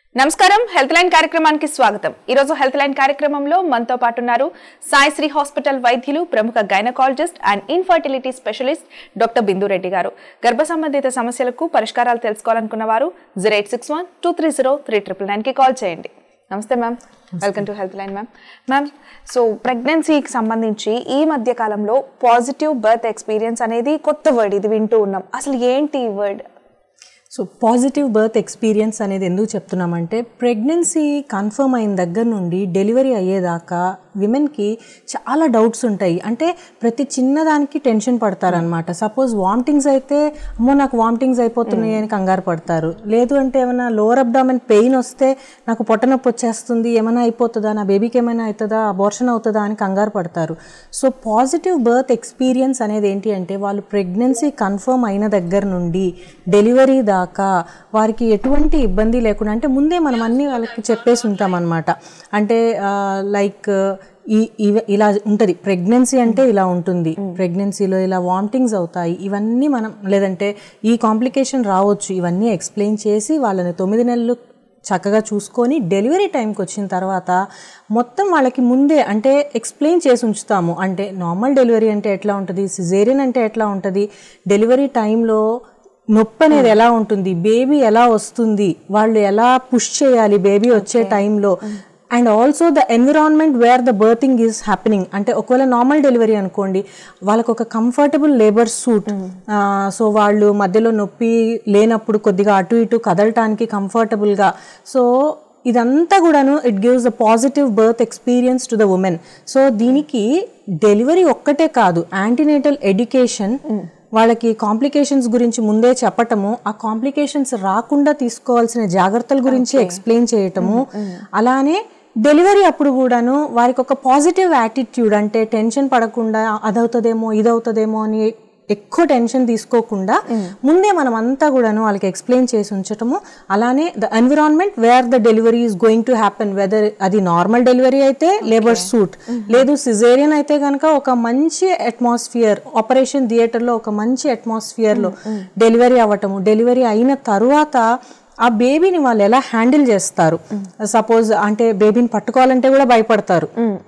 నమస్కారం health line కార్యక్రమానికి స్వాగతం ఈ రోజు హెల్త్ లైన్ కార్యక్రమంలో మనతో పాటు ఉన్నారు సాయిశ్రీ హాస్పిటల్ వైద్యులు ప్రముఖ gynaecologist and infertility specialist doctor Bindu Reddy garu గర్భ సంబంధిత సమస్యలకు పరిష్కారాలు తెలుసుకోవాలనుకున్న వారు zero eight six one two three zero three triple నైన్కి కాల్ చేయండి నమస్తే ma'am welcome to health line ma'am ma'am so ప్రెగ్నెన్సీకి సంబంధించి ఈ మధ్య కాలంలో పాజిటివ్ బర్త్ ఎక్స్పీరియన్స్ అనేది కొత్త వర్డ్ ఇది వింటూ ఉన్నాం అసలు ఏంటి ఈ word so positive birth experience అనేది ఎందుకు చెప్తున్నామంటే ప్రెగ్నెన్సీ కన్ఫర్మ్ అయిన దగ్గర నుండి డెలివరీ అయ్యేదాకా విమెన్కి చాలా డౌట్స్ ఉంటాయి అంటే ప్రతి చిన్నదానికి టెన్షన్ పడతారనమాట సపోజ్ వామిటింగ్స్ అయితే అమ్మో నాకు వామిటింగ్స్ అయిపోతున్నాయి అని కంగారు పడతారు లేదు అంటే ఏమైనా లోవర్ అబ్డామెన్ పెయిన్ వస్తే నాకు పొట్టనొప్పి వచ్చేస్తుంది ఏమైనా అయిపోతుందా నా బేబీకి ఏమైనా అవుతుందా అబార్షన్ అవుతుందా అని కంగారు పడతారు సో పాజిటివ్ బర్త్ ఎక్స్పీరియన్స్ అనేది ఏంటి అంటే వాళ్ళు ప్రెగ్నెన్సీ కన్ఫర్మ్ అయిన దగ్గర నుండి డెలివరీ దాకా వారికి ఎటువంటి ఇబ్బంది లేకుండా అంటే ముందే మనం అన్నీ వాళ్ళకి చెప్పేసి ఉంటాం అనమాట అంటే లైక్ ఈ ఇవ- ఇలా ఉంటుంది ప్రెగ్నెన్సీ అంటే ఇలా ఉంటుంది ప్రెగ్నెన్సీలో ఇలా వామిటింగ్స్ అవుతాయి ఇవన్నీ మనం లేదంటే ఈ కాంప్లికేషన్ రావచ్చు ఇవన్నీ ఎక్స్ప్లెయిన్ చేసి వాళ్ళని తొమ్మిది నెలలు చక్కగా చూసుకొని డెలివరీ టైంకి వచ్చిన తర్వాత మొత్తం వాళ్ళకి ముందే అంటే ఎక్స్ప్లెయిన్ చేసి ఉంచుతాము అంటే నార్మల్ డెలివరీ అంటే ఎట్లా ఉంటుంది సిజేరియన్ అంటే ఎట్లా ఉంటుంది డెలివరీ టైంలో నొప్పి అనేది ఎలా ఉంటుంది బేబీ ఎలా వస్తుంది వాళ్ళు ఎలా పుష్ చేయాలి బేబీ వచ్చే టైంలో and also the environment where the birthing is happening అంటే ఒకవేళ నార్మల్ డెలివరీ అనుకోండి వాళ్ళకు ఒక కంఫర్టబుల్ లేబర్ సూట్ సో వాళ్ళు మధ్యలో నొప్పి లేనప్పుడు కొద్దిగా అటు ఇటు కదలటానికి కంఫర్టబుల్గా సో ఇదంతా కూడాను it gives a positive birth experience to the women so దీనికి డెలివరీ ఒక్కటే కాదు యాంటీనేటల్ ఎడ్యుకేషన్ వాళ్ళకి కాంప్లికేషన్స్ గురించి ముందే చెప్పటము ఆ కాంప్లికేషన్స్ రాకుండా తీసుకోవాల్సిన జాగ్రత్తల గురించి ఎక్స్ప్లెయిన్ చేయటము అలానే డెలివరీ అప్పుడు కూడాను వారికి ఒక పాజిటివ్ యాటిట్యూడ్ అంటే టెన్షన్ పడకుండా అదవుతుందేమో ఇదవుతుందేమో అని ఎక్కువ టెన్షన్ తీసుకోకుండా ముందే మనం అంతా కూడాను వాళ్ళకి ఎక్స్ప్లెయిన్ చేసి ఉంచటము అలానే the environment where the delivery is going to happen whether అది నార్మల్ డెలివరీ అయితే లేబర్ సూట్ లేదు సిజేరియన్ అయితే కనుక ఒక మంచి అట్మాస్ఫియర్ ఆపరేషన్ థియేటర్లో ఒక మంచి అట్మాస్ఫియర్లో డెలివరీ అవ్వటము డెలివరీ అయిన తరువాత ఆ బేబీని వాళ్ళు ఎలా హ్యాండిల్ చేస్తారు సపోజ్ అంటే బేబీని పట్టుకోవాలంటే కూడా భయపడతారు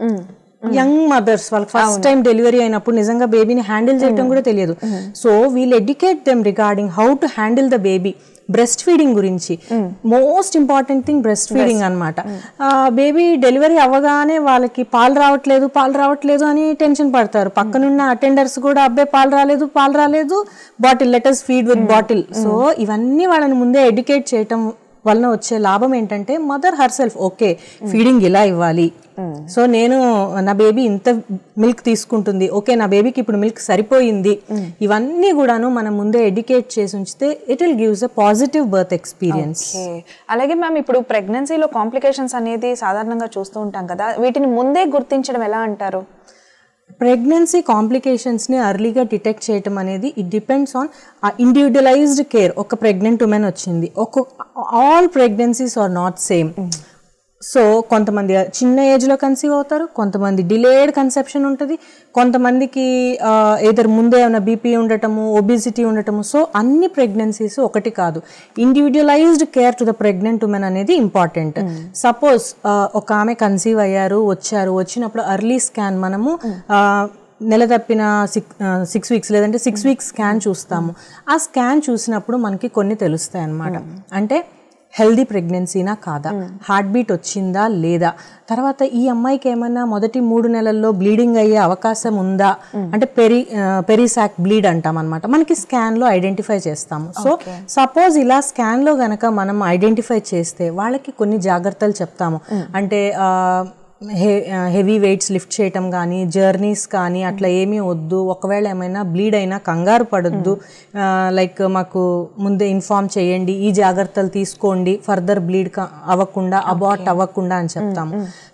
యంగ్ మదర్స్ వాళ్ళకి ఫస్ట్ టైం డెలివరీ అయినప్పుడు నిజంగా బేబీని హ్యాండిల్ చేయడం కూడా తెలియదు so we'll educate them regarding how to handle the baby breastfeeding గురించి most important thing breastfeeding అనమాట బేబీ డెలివరీ అవ్వగానే వాళ్ళకి పాలు రావట్లేదు పాలు రావట్లేదు అని టెన్షన్ పడతారు పక్కనున్న అటెండర్స్ కూడా అబ్బాయి పాలు రాలేదు పాలు రాలేదు bottle letters feed with bottle so ఇవన్నీ వాళ్ళని ముందే ఎడ్యుకేట్ చేయటం వలన వచ్చే లాభం ఏంటంటే mother herself okay feeding ఇలా ఇవ్వాలి సో నేను నా బేబీ ఇంత మిల్క్ తీసుకుంటుంది ఓకే నా బేబీకి ఇప్పుడు మిల్క్ సరిపోయింది ఇవన్నీ కూడాను మనం ముందే ఎడ్యుకేట్ చేసి ఉంచితే it will gives a positive birth experience okay అలాగే మ్యామ్ ఇప్పుడు ప్రెగ్నెన్సీలో కాంప్లికేషన్స్ అనేది సాధారణంగా చూస్తూ ఉంటాం కదా వీటిని ముందే గుర్తించడం ఎలా అంటారు ప్రెగ్నెన్సీ కాంప్లికేషన్స్ని అర్లీగా డిటెక్ట్ చేయటం అనేది it depends on individualized care ఒక ప్రెగ్నెంట్ ఉమెన్ వచ్చింది ఒక్కొక్క all pregnancies are not same so కొంతమంది చిన్న ఏజ్లో కన్సీవ్ అవుతారు కొంతమంది డిలేడ్ కన్సెప్షన్ ఉంటుంది కొంతమందికి ఏదర్ ముందే ఏమైనా బీపీ ఉండటము ఒబిసిటీ ఉండటము సో అన్ని ప్రెగ్నెన్సీస్ ఒకటి కాదు individualized care to the pregnant women అనేది ఇంపార్టెంట్ సపోజ్ ఒక ఆమె కన్సీవ్ అయ్యారు వచ్చారు వచ్చినప్పుడు అర్లీ స్కాన్ మనము ఆ, నెల తప్పిన సిక్స్ సిక్స్ వీక్స్ లేదంటే సిక్స్ వీక్స్ స్కాన్ చూస్తాము ఆ స్కాన్ చూసినప్పుడు మనకి కొన్ని తెలుస్తాయి అన్నమాట అంటే హెల్దీ ప్రెగ్నెన్సీనా కాదా హార్ట్ బీట్ వచ్చిందా లేదా తర్వాత ఈ అమ్మాయికి ఏమన్నా మొదటి మూడు నెలల్లో బ్లీడింగ్ అయ్యే అవకాశం ఉందా అంటే పెరి పెరిసాక్ బ్లీడ్ అంటాం అనమాట మనకి స్కాన్ లో ఐడెంటిఫై చేస్తాము సో సపోజ్ ఇలా స్కాన్ లో గనక మనం ఐడెంటిఫై చేస్తే వాళ్ళకి కొన్ని జాగ్రత్తలు చెప్తాము అంటే ఆ, హెవీ వెయిట్స్ లిఫ్ట్ చేయటం కానీ జర్నీస్ కానీ అట్లా ఏమీ వద్దు ఒకవేళ ఏమైనా బ్లీడ్ అయినా కంగారు పడొద్దు లైక్ మాకు ముందే ఇన్ఫార్మ్ చేయండి ఈ జాగ్రత్తలు తీసుకోండి ఫర్దర్ బ్లీడ్ అవ్వకుండా అబార్ట్ అవ్వకుండా అని చెప్తాము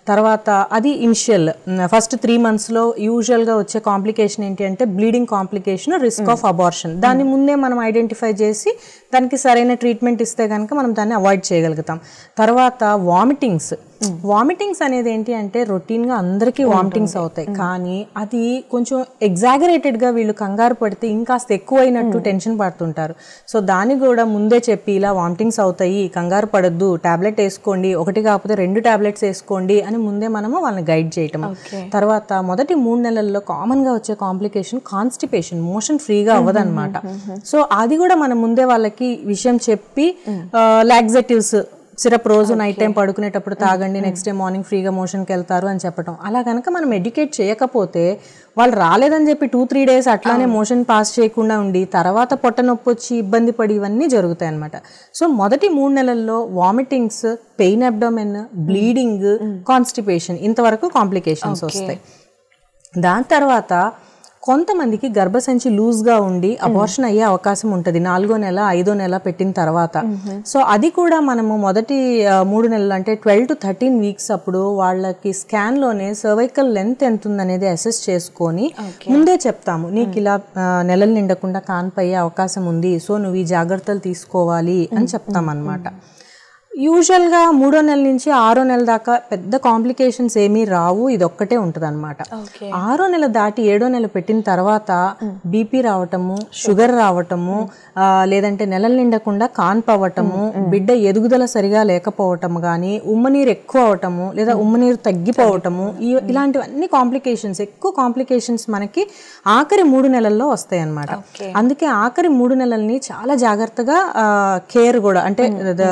తర్వాత అది ఇనిషియల్ ఫస్ట్ త్రీ మంత్స్లో యూజువల్గా వచ్చే కాంప్లికేషన్ ఏంటి అంటే bleeding complication risk of abortion దాన్ని ముందే మనం ఐడెంటిఫై చేసి దానికి సరైన ట్రీట్మెంట్ ఇస్తే కనుక మనం దాన్ని అవాయిడ్ చేయగలుగుతాం తర్వాత వామిటింగ్స్ వామిటింగ్స్ అనేది ఏంటి అంటే రొటీన్గా అందరికీ వామిటింగ్స్ అవుతాయి కానీ అది కొంచెం ఎగ్జాగరేటెడ్గా వీళ్ళు కంగారు పడితే ఇంకాస్త ఎక్కువైనట్టు టెన్షన్ పడుతుంటారు సో దాన్ని కూడా ముందే చెప్పి ఇలా వామిటింగ్స్ అవుతాయి కంగారు పడద్దు టాబ్లెట్ వేసుకోండి ఒకటి కాకపోతే రెండు టాబ్లెట్స్ వేసుకోండి అని ముందే మనము వాళ్ళని గైడ్ చేయటం తర్వాత మొదటి మూడు నెలల్లో కామన్గా వచ్చే కాంప్లికేషన్ కాన్స్టిపేషన్ మోషన్ ఫ్రీగా అవ్వదన్నమాట సో అది కూడా మనం ముందే వాళ్ళకి విషయం చెప్పి లాక్సెటివ్స్ సిరప్ రోజు నైట్ టైం పడుకునేటప్పుడు తాగండి నెక్స్ట్ డే మార్నింగ్ ఫ్రీగా మోషన్కి వెళ్తారు అని చెప్పటం అలా కనుక మనం ఎడ్యుకేట్ చేయకపోతే వాళ్ళు రాలేదని చెప్పి టూ త్రీ డేస్ అట్లానే మోషన్ పాస్ చేయకుండా ఉండి తర్వాత పొట్ట నొప్పి వచ్చి ఇబ్బంది పడి ఇవన్నీ జరుగుతాయి అనమాట సో మొదటి మూడు నెలల్లో vomitings pain abdomen bleeding constipation ఇంతవరకు కాంప్లికేషన్స్ వస్తాయి దాని తర్వాత కొంతమందికి గర్భసంచి లూజ్గా ఉండి అబార్షన్ అయ్యే అవకాశం ఉంటుంది నాలుగో నెల ఐదో నెల పెట్టిన తర్వాత సో అది కూడా మనము మొదటి ఆ, మూడు నెలలు అంటే ట్వెల్వ్ టు థర్టీన్ వీక్స్ అప్పుడు వాళ్ళకి స్కాన్లోనే సర్వైకల్ లెంత్ ఎంత ఉందనేది అసెస్ చేసుకొని ముందే చెప్తాము నీకు ఇలా ఆ, నెలలు నిండకుండా కాన్పయ్యే అవకాశం ఉంది సో నువ్వు ఈ జాగ్రత్తలు తీసుకోవాలి అని చెప్తామన్నమాట యూజువల్గా మూడో నెల నుంచి ఆరో నెల దాకా పెద్ద కాంప్లికేషన్స్ ఏమీ రావు ఇది ఒక్కటే ఉంటుంది అనమాట ఆరో నెల దాటి ఏడో నెల పెట్టిన తర్వాత బీపీ రావటము షుగర్ రావటము ఆ, లేదంటే నెలలు నిండకుండా కాన్పు అవ్వటము బిడ్డ ఎదుగుదల సరిగా లేకపోవటం కానీ ఉమ్మనీరు ఎక్కువ అవటము లేదా ఉమ్మనీరు తగ్గిపోవటము ఈ- ఇలాంటివన్నీ కాంప్లికేషన్స్ ఎక్కువ కాంప్లికేషన్స్ మనకి ఆఖరి మూడు నెలల్లో వస్తాయి అన్నమాట అందుకే ఆఖరి మూడు నెలల్ని చాలా జాగ్రత్తగా కేర్ కూడా అంటే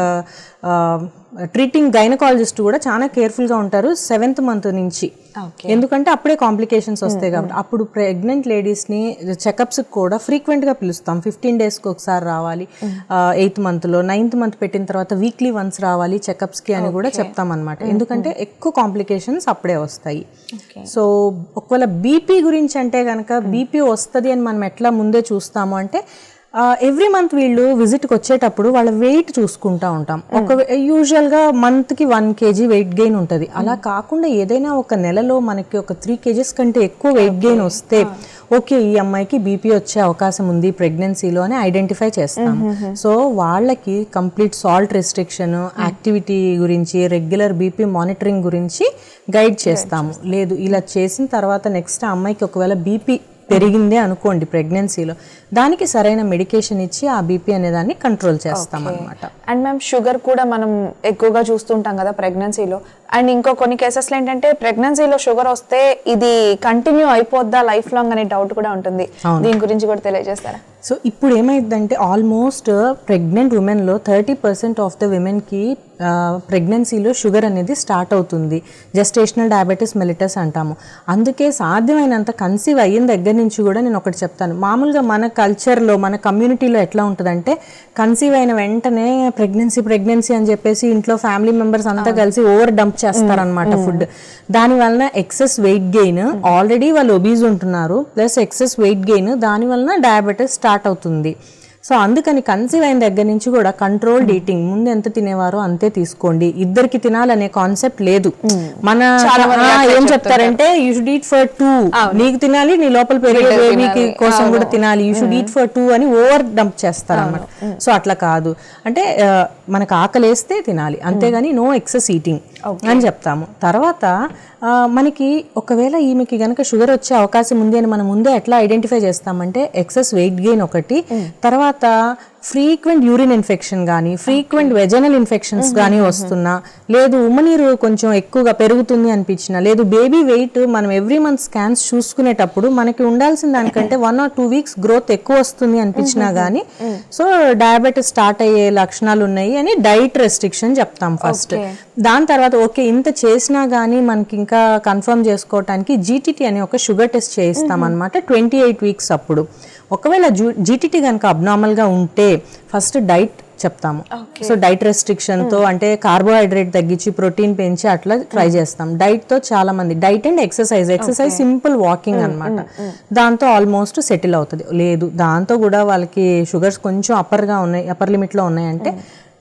ట్రీటింగ్ గైనకాలజిస్ట్ కూడా చాలా కేర్ఫుల్గా ఉంటారు సెవెంత్ మంత్ నుంచి ఎందుకంటే అప్పుడే కాంప్లికేషన్స్ వస్తాయి కాబట్టి అప్పుడు ప్రెగ్నెంట్ లేడీస్ని చెకప్స్ కూడా ఫ్రీక్వెంట్గా పిలుస్తాం ఫిఫ్టీన్ డేస్కి ఒకసారి రావాలి ఎయిత్ మంత్లో నైన్త్ మంత్ పెట్టిన తర్వాత వీక్లీ వన్స్ రావాలి చెకప్స్కి అని కూడా చెప్తాం అనమాట ఎందుకంటే ఎక్కువ కాంప్లికేషన్స్ అప్పుడే వస్తాయి సో ఒకవేళ బీపీ గురించి అంటే కనుక బీపీ వస్తుంది అని మనం ఎట్లా ముందే చూస్తాము అంటే ఎవ్రీ మంత్ వీళ్ళు విజిట్కి వచ్చేటప్పుడు వాళ్ళ వెయిట్ చూసుకుంటా ఉంటాం ఒక యూజువల్గా మంత్కి వన్ కేజీ వెయిట్ గెయిన్ ఉంటుంది అలా కాకుండా ఏదైనా ఒక నెలలో మనకి ఒక త్రీ కేజెస్ కంటే ఎక్కువ వెయిట్ గెయిన్ వస్తే ఓకే ఈ అమ్మాయికి బీపీ వచ్చే అవకాశం ఉంది ప్రెగ్నెన్సీలో అని ఐడెంటిఫై చేస్తాము సో వాళ్ళకి కంప్లీట్ సాల్ట్ రెస్ట్రిక్షన్ యాక్టివిటీ గురించి రెగ్యులర్ బీపీ మానిటరింగ్ గురించి గైడ్ చేస్తాము లేదు ఇలా చేసిన తర్వాత నెక్స్ట్ ఆ అమ్మాయికి ఒకవేళ బీపీ పెరిగిందే అనుకోండి ప్రెగ్నెన్సీలో దానికి సరైన మెడికేషన్ ఇచ్చి ఆ బీపీ అనే దాన్ని కంట్రోల్ చేస్తాం అనమాట అండ్ మ్యామ్ షుగర్ కూడా మనం ఎక్కువగా చూస్తుంటాం కదా ప్రెగ్నెన్సీలో అండ్ ఇంకో కొన్ని కేసెస్లో ఏంటంటే ప్రెగ్నెన్సీలో షుగర్ వస్తే ఇది కంటిన్యూ అయిపోద్దా లైఫ్ లాంగ్ అనే డౌట్ కూడా ఉంటుంది దీని గురించి కూడా తెలియజేస్తారా సో ఇప్పుడు ఏమైందంటే ఆల్మోస్ట్ ప్రెగ్నెంట్ ఉమెన్లో థర్టీ పర్సెంట్ ఆఫ్ ద విమెన్కి ప్రెగ్నెన్సీలో షుగర్ అనేది స్టార్ట్ అవుతుంది జస్టేషనల్ డయాబెటీస్ మెలిటస్ అంటాము అందుకే సాధ్యమైనంత కన్సీవ్ అయిన దగ్గర నుంచి కూడా నేను ఒకటి చెప్తాను మామూలుగా మన కల్చర్లో మన కమ్యూనిటీలో ఎట్లా ఉంటుందంటే కన్సీవ్ అయిన వెంటనే ప్రెగ్నెన్సీ ప్రెగ్నెన్సీ అని చెప్పేసి ఇంట్లో ఫ్యామిలీ మెంబర్స్ అంతా కలిసి ఓవర్ డంప్ చేస్తారనమాట ఫుడ్ దాని వలన ఎక్సెస్ వెయిట్ గెయిన్ ఆల్రెడీ వాళ్ళు ఒబీజ్ ఉంటున్నారు ప్లస్ ఎక్సెస్ వెయిట్ గెయిన్ దాని వలన డయాబెటీస్ స్టార్ట్ అవుతుంది సో అందుకని కన్సీవ్ అయిన దగ్గర నుంచి కూడా కంట్రోల్డ్ ఈటింగ్ ముందు ఎంత తినేవారో అంతే తీసుకోండి ఇద్దరికి తినాలనే కాన్సెప్ట్ లేదు మన ఆ, ఏం చెప్తారంటే you should eat for two నీకు తినాలి నీ లోపల పెరిగే బేబీకి కోసం కూడా తినాలి you should eat for two అని ఓవర్ డంప్ చేస్తారు అనమాట సో అట్లా కాదు అంటే ఆ, మనకు ఆకలేస్తే తినాలి అంతేగాని నో ఎక్సెస్ ఈటింగ్ అని చెప్తాము తర్వాత ఆ, మనకి ఒకవేళ ఈమెకి గనక షుగర్ వచ్చే అవకాశం ఉంది అని మనం ముందే ఎట్లా ఐడెంటిఫై చేస్తామంటే ఎక్సెస్ వెయిట్ గెయిన్ ఒకటి తర్వాత ఫ్రీక్వెంట్ యూరిన్ ఇన్ఫెక్షన్ కానీ ఫ్రీక్వెంట్ వెజనల్ ఇన్ఫెక్షన్స్ కానీ వస్తున్నా లేదు ఉమ్మనీరు కొంచెం ఎక్కువగా పెరుగుతుంది అనిపించినా లేదు బేబీ వెయిట్ మనం ఎవ్రీ మంత్ స్కాన్స్ చూసుకునేటప్పుడు మనకి ఉండాల్సిన దానికంటే one or two weeks growth ఎక్కువ వస్తుంది అనిపించినా కానీ సో డయాబెటీస్ స్టార్ట్ అయ్యే లక్షణాలు ఉన్నాయి అని డైట్ రెస్ట్రిక్షన్ చెప్తాం ఫస్ట్ దాని తర్వాత ఓకే ఇంత చేసినా కానీ మనకి ఇంకా కన్ఫర్మ్ చేసుకోవటానికి జీటీటీ అని ఒక షుగర్ టెస్ట్ చేయిస్తాం అనమాట ట్వంటీ ఎయిట్ వీక్స్ అప్పుడు ఒకవేళ జీటీటీ కనుక అబ్నార్మల్గా ఉంటే ఫస్ట్ డైట్ చెప్తాము సో డైట్ రెస్ట్రిక్షన్ తో అంటే కార్బోహైడ్రేట్ తగ్గించి ప్రోటీన్ పెంచి అట్లా ట్రై చేస్తాం డైట్ తో చాలా మంది diet and exercise exercise simple walking అన్నమాట దాంతో ఆల్మోస్ట్ సెటిల్ అవుతుంది లేదు దాంతో కూడా వాళ్ళకి షుగర్స్ కొంచెం అప్పర్ గా ఉన్నాయి అప్పర్ లిమిట్ లో ఉన్నాయంటే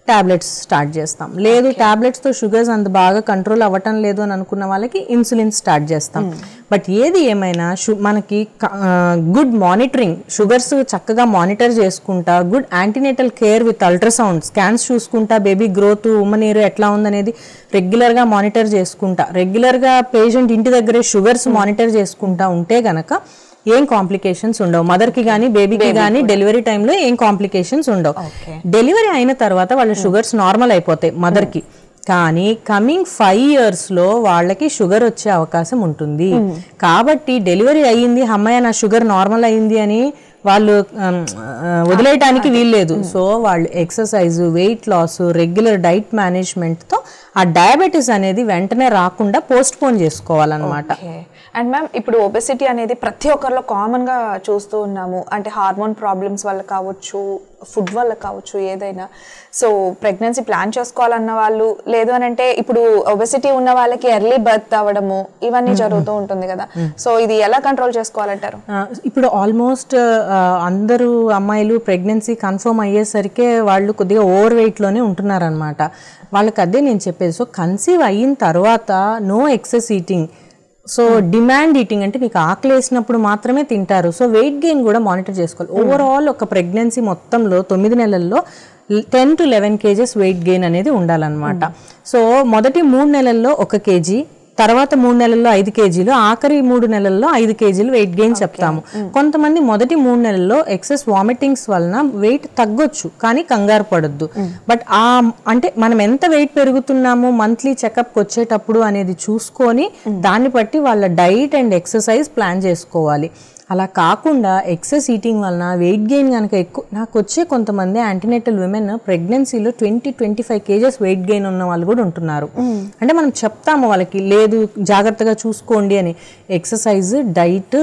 టాబ్లెట్స్ స్టార్ట్ చేస్తాం లేదు టాబ్లెట్స్తో షుగర్స్ అంత బాగా కంట్రోల్ అవ్వటం లేదు అని అనుకున్న వాళ్ళకి ఇన్సులిన్ స్టార్ట్ చేస్తాం బట్ ఏది ఏమైనా షు మనకి గుడ్ మానిటరింగ్ షుగర్స్ చక్కగా మానిటర్ చేసుకుంటా good antenatal care with ultrasound scans చూసుకుంటా బేబీ గ్రోత్ ఉమ్మనీరు ఎట్లా ఉందనేది రెగ్యులర్గా మానిటర్ చేసుకుంటా రెగ్యులర్గా పేషెంట్ ఇంటి దగ్గరే షుగర్స్ మానిటర్ చేసుకుంటా ఉంటే గనక ఏం కాంప్లికేషన్స్ ఉండవు మదర్కి కానీ బేబీకి కానీ డెలివరీ టైంలో ఏం కాంప్లికేషన్స్ ఉండవు డెలివరీ అయిన తర్వాత వాళ్ళ షుగర్స్ నార్మల్ అయిపోతాయి మదర్కి కానీ కమింగ్ ఫైవ్ ఇయర్స్ లో వాళ్ళకి షుగర్ వచ్చే అవకాశం ఉంటుంది కాబట్టి డెలివరీ అయ్యింది అమ్మాయి నా షుగర్ నార్మల్ అయింది అని వాళ్ళు ఉమ్, ఆ, వదిలేయటానికి వీల్లేదు సో వాళ్ళు exercise weight loss regular diet management తో ఆ డయాబెటీస్ అనేది వెంటనే రాకుండా పోస్ట్ పోన్ చేసుకోవాలన్నమాట అండ్ మ్యామ్ ఇప్పుడు ఒబెసిటీ అనేది ప్రతి ఒక్కరిలో కామన్ గా చూస్తూ ఉన్నాము అంటే హార్మోన్ ప్రాబ్లమ్స్ వల్ల కావచ్చు ఫుడ్ వల్ల కావచ్చు ఏదైనా సో ప్రెగ్నెన్సీ ప్లాన్ చేసుకోవాలన్న వాళ్ళు లేదు అని అంటే ఇప్పుడు ఒబెసిటీ ఉన్న వాళ్ళకి ఎర్లీ బర్త్ అవ్వడము ఇవన్నీ జరుగుతూ ఉంటుంది కదా సో ఇది ఎలా కంట్రోల్ చేసుకోవాలంటారు ఆ, ఇప్పుడు ఆల్మోస్ట్ అందరూ అమ్మాయిలు ప్రెగ్నెన్సీ కన్ఫర్మ్ అయ్యేసరికి వాళ్ళు కొద్దిగా ఓవర్ వెయిట్లోనే ఉంటున్నారనమాట వాళ్ళకి అదే నేను చెప్పేది సో కన్సీవ్ అయిన తర్వాత no excess eating so demand eating అంటే మీకు ఆకలి వేసినప్పుడు మాత్రమే తింటారు సో వెయిట్ గెయిన్ కూడా మానిటర్ చేసుకోవాలి ఓవరాల్ ఒక ప్రెగ్నెన్సీ మొత్తంలో తొమ్మిది నెలల్లో ten to eleven kgs weight gain అనేది ఉండాలన్నమాట సో మొదటి మూడు నెలల్లో ఒక కేజీ తర్వాత మూడు నెలల్లో ఐదు కేజీలు ఆఖరి మూడు నెలల్లో ఐదు కేజీలు వెయిట్ గెయిన్ చెప్తాము కొంతమంది మొదటి మూడు నెలల్లో ఎక్సెస్ వామిటింగ్స్ వలన వెయిట్ తగ్గొచ్చు కానీ కంగారు పడొద్దు బట్ ఆ అంటే మనం ఎంత వెయిట్ పెరుగుతున్నామో మంత్లీ చెకప్కి వచ్చేటప్పుడు అనేది చూసుకొని దాన్ని బట్టి వాళ్ళ డైట్ అండ్ ఎక్సర్సైజ్ ప్లాన్ చేసుకోవాలి అలా కాకుండా ఎక్సెస్ ఈటింగ్ వలన వెయిట్ గెయిన్ కనుక ఎక్కువ నాకు వచ్చే కొంతమంది యాంటీనేటల్ విమెన్ ప్రెగ్నెన్సీలో twenty twenty five kgs weight gain ఉన్న వాళ్ళు కూడా ఉంటున్నారు అంటే మనం చెప్తాము వాళ్ళకి లేదు జాగ్రత్తగా చూసుకోండి అని exercise diet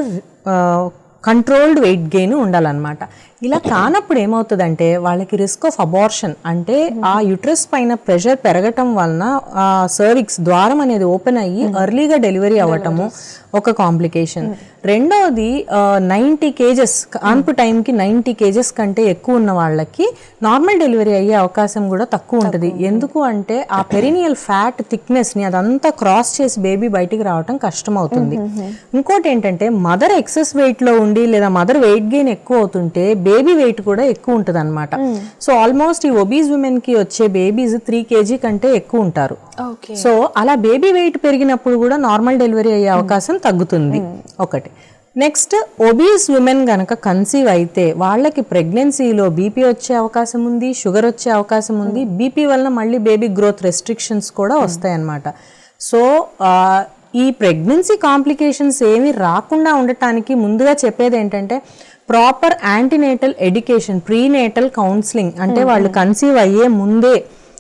controlled weight gain ఉండాలన్నమాట ఇలా కానప్పుడు ఏమవుతుందంటే వాళ్ళకి రిస్క్ ఆఫ్ అబార్షన్ అంటే ఆ యుట్రస్ పైన ప్రెషర్ పెరగటం వలన ఆ సర్విక్స్ ద్వారం అనేది ఓపెన్ అయ్యి ఎర్లీగా డెలివరీ అవ్వటము ఒక కాంప్లికేషన్ రెండోది నైంటీ కేజెస్ కాన్పు టైంకి నైంటీ కేజెస్ కంటే ఎక్కువ ఉన్న వాళ్ళకి నార్మల్ డెలివరీ అయ్యే అవకాశం కూడా తక్కువ ఉంటుంది ఎందుకు అంటే ఆ పెరినియల్ ఫ్యాట్ థిక్నెస్ని అదంతా క్రాస్ చేసి బేబీ బయటికి రావటం కష్టం అవుతుంది ఇంకోటి ఏంటంటే మదర్ ఎక్సెస్ వెయిట్లో ఉండి లేదా మదర్ వెయిట్ గెయిన్ ఎక్కువ అవుతుంటే బేబీ వెయిట్ కూడా ఎక్కువ ఉంటుంది అనమాట సో ఆల్మోస్ట్ ఈ ఒబీస్ ఉమెన్ కి వచ్చే బేబీస్ త్రీ కేజీ కంటే ఎక్కువ ఉంటారు ఓకే సో అలా బేబీ వెయిట్ పెరిగినప్పుడు కూడా నార్మల్ డెలివరీ అయ్యే అవకాశం తగ్గుతుంది ఒకటి నెక్స్ట్ ఒబీస్ ఉమెన్ గనక కన్సీవ్ అయితే వాళ్ళకి ప్రెగ్నెన్సీలో బీపీ వచ్చే అవకాశం ఉంది షుగర్ వచ్చే అవకాశం ఉంది బీపీ వలన మళ్ళీ బేబీ గ్రోత్ రెస్ట్రిక్షన్స్ కూడా వస్తాయి అన్నమాట సో ఆ, ఈ ప్రెగ్నెన్సీ కాంప్లికేషన్స్ ఏమీ రాకుండా ఉండటానికి ముందుగా చెప్పేది ఏంటంటే proper antenatal education prenatal counselling అంటే వాళ్ళు కన్సీవ్ అయ్యే ముందే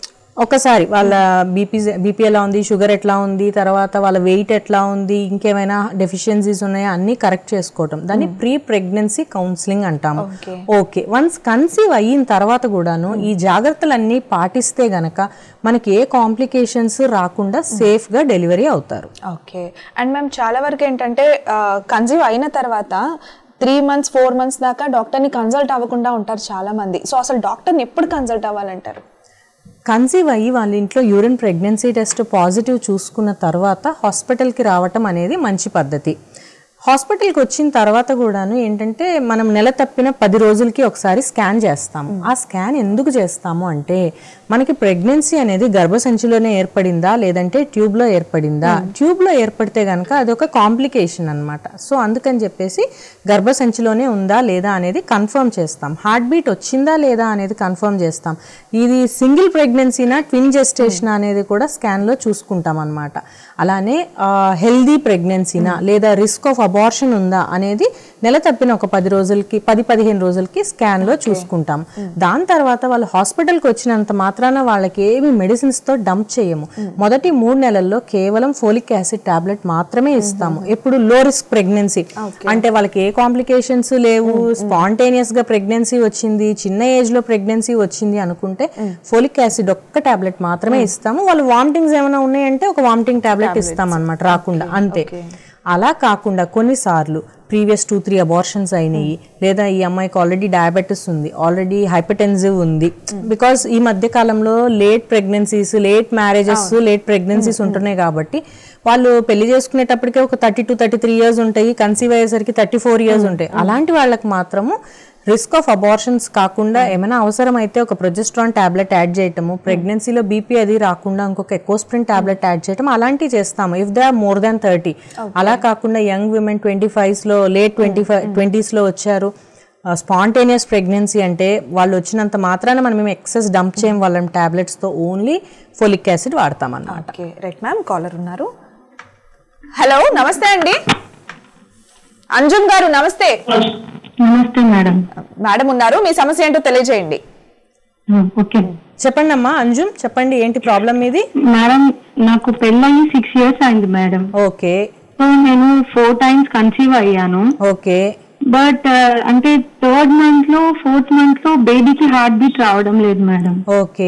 ఒకసారి వాళ్ళ బీపీ బీపీ ఎలా ఉంది షుగర్ ఎట్లా ఉంది తర్వాత వాళ్ళ వెయిట్ ఎట్లా ఉంది ఇంకేమైనా డెఫిషియన్సీస్ ఉన్నాయా అన్నీ కరెక్ట్ చేసుకోవటం దాన్ని ప్రీ ప్రెగ్నెన్సీ కౌన్సిలింగ్ అంటాము ఓకే వన్స్ కన్సీవ్ అయిన తర్వాత కూడాను ఈ జాగ్రత్తలన్నీ పాటిస్తే గనక మనకి ఏ కాంప్లికేషన్స్ రాకుండా సేఫ్గా డెలివరీ అవుతారు ఓకే అండ్ మ్యామ్ చాలా వరకు ఏంటంటే కన్సీవ్ అయిన తర్వాత త్రీ మంత్స్ ఫోర్ మంత్స్ దాకా డాక్టర్ని కన్సల్ట్ అవ్వకుండా ఉంటారు చాలా మంది సో అసలు డాక్టర్ని ఎప్పుడు కన్సల్ట్ అవ్వాలంటారు కన్సీవ్ అయ్యి వాళ్ళ ఇంట్లో యూరిన్ ప్రెగ్నెన్సీ టెస్ట్ పాజిటివ్ చూసుకున్న తర్వాత హాస్పిటల్కి రావటం అనేది మంచి పద్ధతి హాస్పిటల్కి వచ్చిన తర్వాత కూడాను ఏంటంటే మనం నెల తప్పిన పది రోజులకి ఒకసారి స్కాన్ చేస్తాము ఆ స్కాన్ ఎందుకు చేస్తాము అంటే మనకి ప్రెగ్నెన్సీ అనేది గర్భసంచిలోనే ఏర్పడిందా లేదంటే ట్యూబ్లో ఏర్పడిందా ట్యూబ్లో ఏర్పడితే కనుక అది ఒక కాంప్లికేషన్ అనమాట సో అందుకని చెప్పేసి గర్భసంచిలోనే ఉందా లేదా అనేది కన్ఫర్మ్ చేస్తాం హార్ట్ బీట్ వచ్చిందా లేదా అనేది కన్ఫర్మ్ చేస్తాం ఇది సింగిల్ ప్రెగ్నెన్సీనా ట్విన్ జెస్టేషన్ అనేది కూడా స్కాన్లో చూసుకుంటాం అనమాట అలానే హెల్దీ ప్రెగ్నెన్సీనా లేదా రిస్క్ ఆఫ్ అబార్షన్ ఉందా అనేది నెల తప్పిన ఒక పది రోజులకి పది పదిహేను రోజులకి స్కాన్లో చూసుకుంటాం దాని తర్వాత వాళ్ళు హాస్పిటల్కి వచ్చినంత మాత్రాన వాళ్ళకి ఏమి మెడిసిన్స్తో డంప్ చేయము మొదటి మూడు నెలల్లో కేవలం ఫోలిక్ యాసిడ్ టాబ్లెట్ మాత్రమే ఇస్తాము ఎప్పుడు లో రిస్క్ ప్రెగ్నెన్సీ అంటే వాళ్ళకి ఏ కాంప్లికేషన్స్ లేవు స్పాంటేనియస్ గా ప్రెగ్నెన్సీ వచ్చింది చిన్న ఏజ్ లో ప్రెగ్నెన్సీ వచ్చింది అనుకుంటే ఫోలిక్ యాసిడ్ ఒక్క టాబ్లెట్ మాత్రమే ఇస్తాము వాళ్ళు వామిటింగ్స్ ఏమైనా ఉన్నాయంటే ఒక వామిటింగ్ టాబ్లెట్ ఇస్తాం అనమాట రాకుండా అంతే అలా కాకుండా కొన్నిసార్లు ప్రీవియస్ టూ త్రీ అబార్షన్స్ అయినాయి లేదా ఈ అమ్మాయికి ఆల్రెడీ డయాబెటీస్ ఉంది ఆల్రెడీ హైపర్టెన్సివ్ ఉంది బికాస్ ఈ మధ్య కాలంలో late pregnancies late marriages late pregnancies ఉంటున్నాయి కాబట్టి వాళ్ళు పెళ్లి చేసుకునేటప్పటికే ఒక thirty two thirty three years ఉంటాయి కన్సీవ్ అయ్యేసరికి థర్టీ ఫోర్ ఇయర్స్ ఉంటాయి అలాంటి వాళ్ళకి మాత్రము రిస్క్ ఆఫ్ అబార్షన్స్ కాకుండా ఏమైనా అవసరం అయితే ఒక ప్రొజెస్ట్రాన్ టాబ్లెట్ యాడ్ చేయటము ప్రెగ్నెన్సీలో బీపీ అది రాకుండా ఇంకొక ఎకోస్ప్రిన్ టాబ్లెట్ యాడ్ చేయటం అలాంటివి చేస్తాము if they are more than thirty అలా కాకుండా యంగ్ విమెన్ ట్వంటీ ఫైవ్స్లో లేట్ ట్వంటీ ఫైవ్ ట్వంటీస్లో వచ్చారు స్పాంటేనియస్ ప్రెగ్నెన్సీ అంటే వాళ్ళు వచ్చినంత మాత్రాన మనం మేము ఎక్సెస్ డంప్ చేయం వాళ్ళం టాబ్లెట్స్తో ఓన్లీ ఫోలిక్ యాసిడ్ వాడతామన్నమాట ఓకే రైట్ మ్యామ్ కాలర్ ఉన్నారు హలో నమస్తే అండి అంజుమ్ గారు నమస్తే నమస్తే మేడం మేడం ఉన్నారు మీ సమస్య ఏంటో తెలియజేయండి ఓకే చెప్పండి అమ్మా అంజుమ్ చెప్పండి ఏంటి ప్రాబ్లం మీది మేడం నాకు పెళ్ళయి సిక్స్ ఇయర్స్ అయింది మేడం ఓకే సో నేను ఫోర్ టైమ్స్ కన్సీవ్ అయ్యాను ఓకే బట్ అంటే థర్డ్ మంత్ లో ఫోర్త్ మంత్ లో బేబీకి హార్ట్ బీట్ రావడం లేదు మేడం ఓకే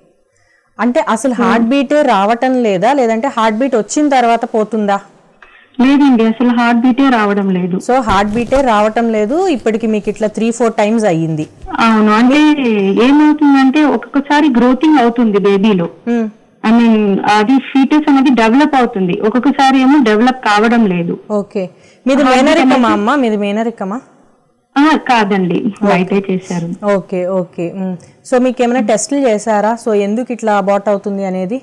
అంటే అసలు హార్ట్ బీట్ రావటం లేదా లేదంటే హార్ట్ బీట్ వచ్చిన తర్వాత పోతుందా లేదండి అసలు హార్ట్ బీటే రావడం లేదు సో హార్ట్ బీటే రావటం లేదు ఇప్పటికి మీకు ఇట్లా త్రీ ఫోర్ టైమ్స్ అయ్యింది అవును అంటే ఏమవుతుందంటే ఒక్కొక్కసారి గ్రోతింగ్ అవుతుంది బేబీలో Hmm. ఐ మీన్ అది ఫీటస్ అనేది డెవలప్ అవుతుంది ఒక్కొక్కసారి ఏమో డెవలప్ కావడం లేదు ఓకే మీది మేనరికమా అమ్మ మీది మేనరికమా ఆ, కాదండి బయటే చేశారు ఓకే ఓకే మ్. సో మీకు ఏమైనా టెస్టులు చేశారా సో ఎందుకు ఇట్లా అబార్ట్ అవుతుంది అనేది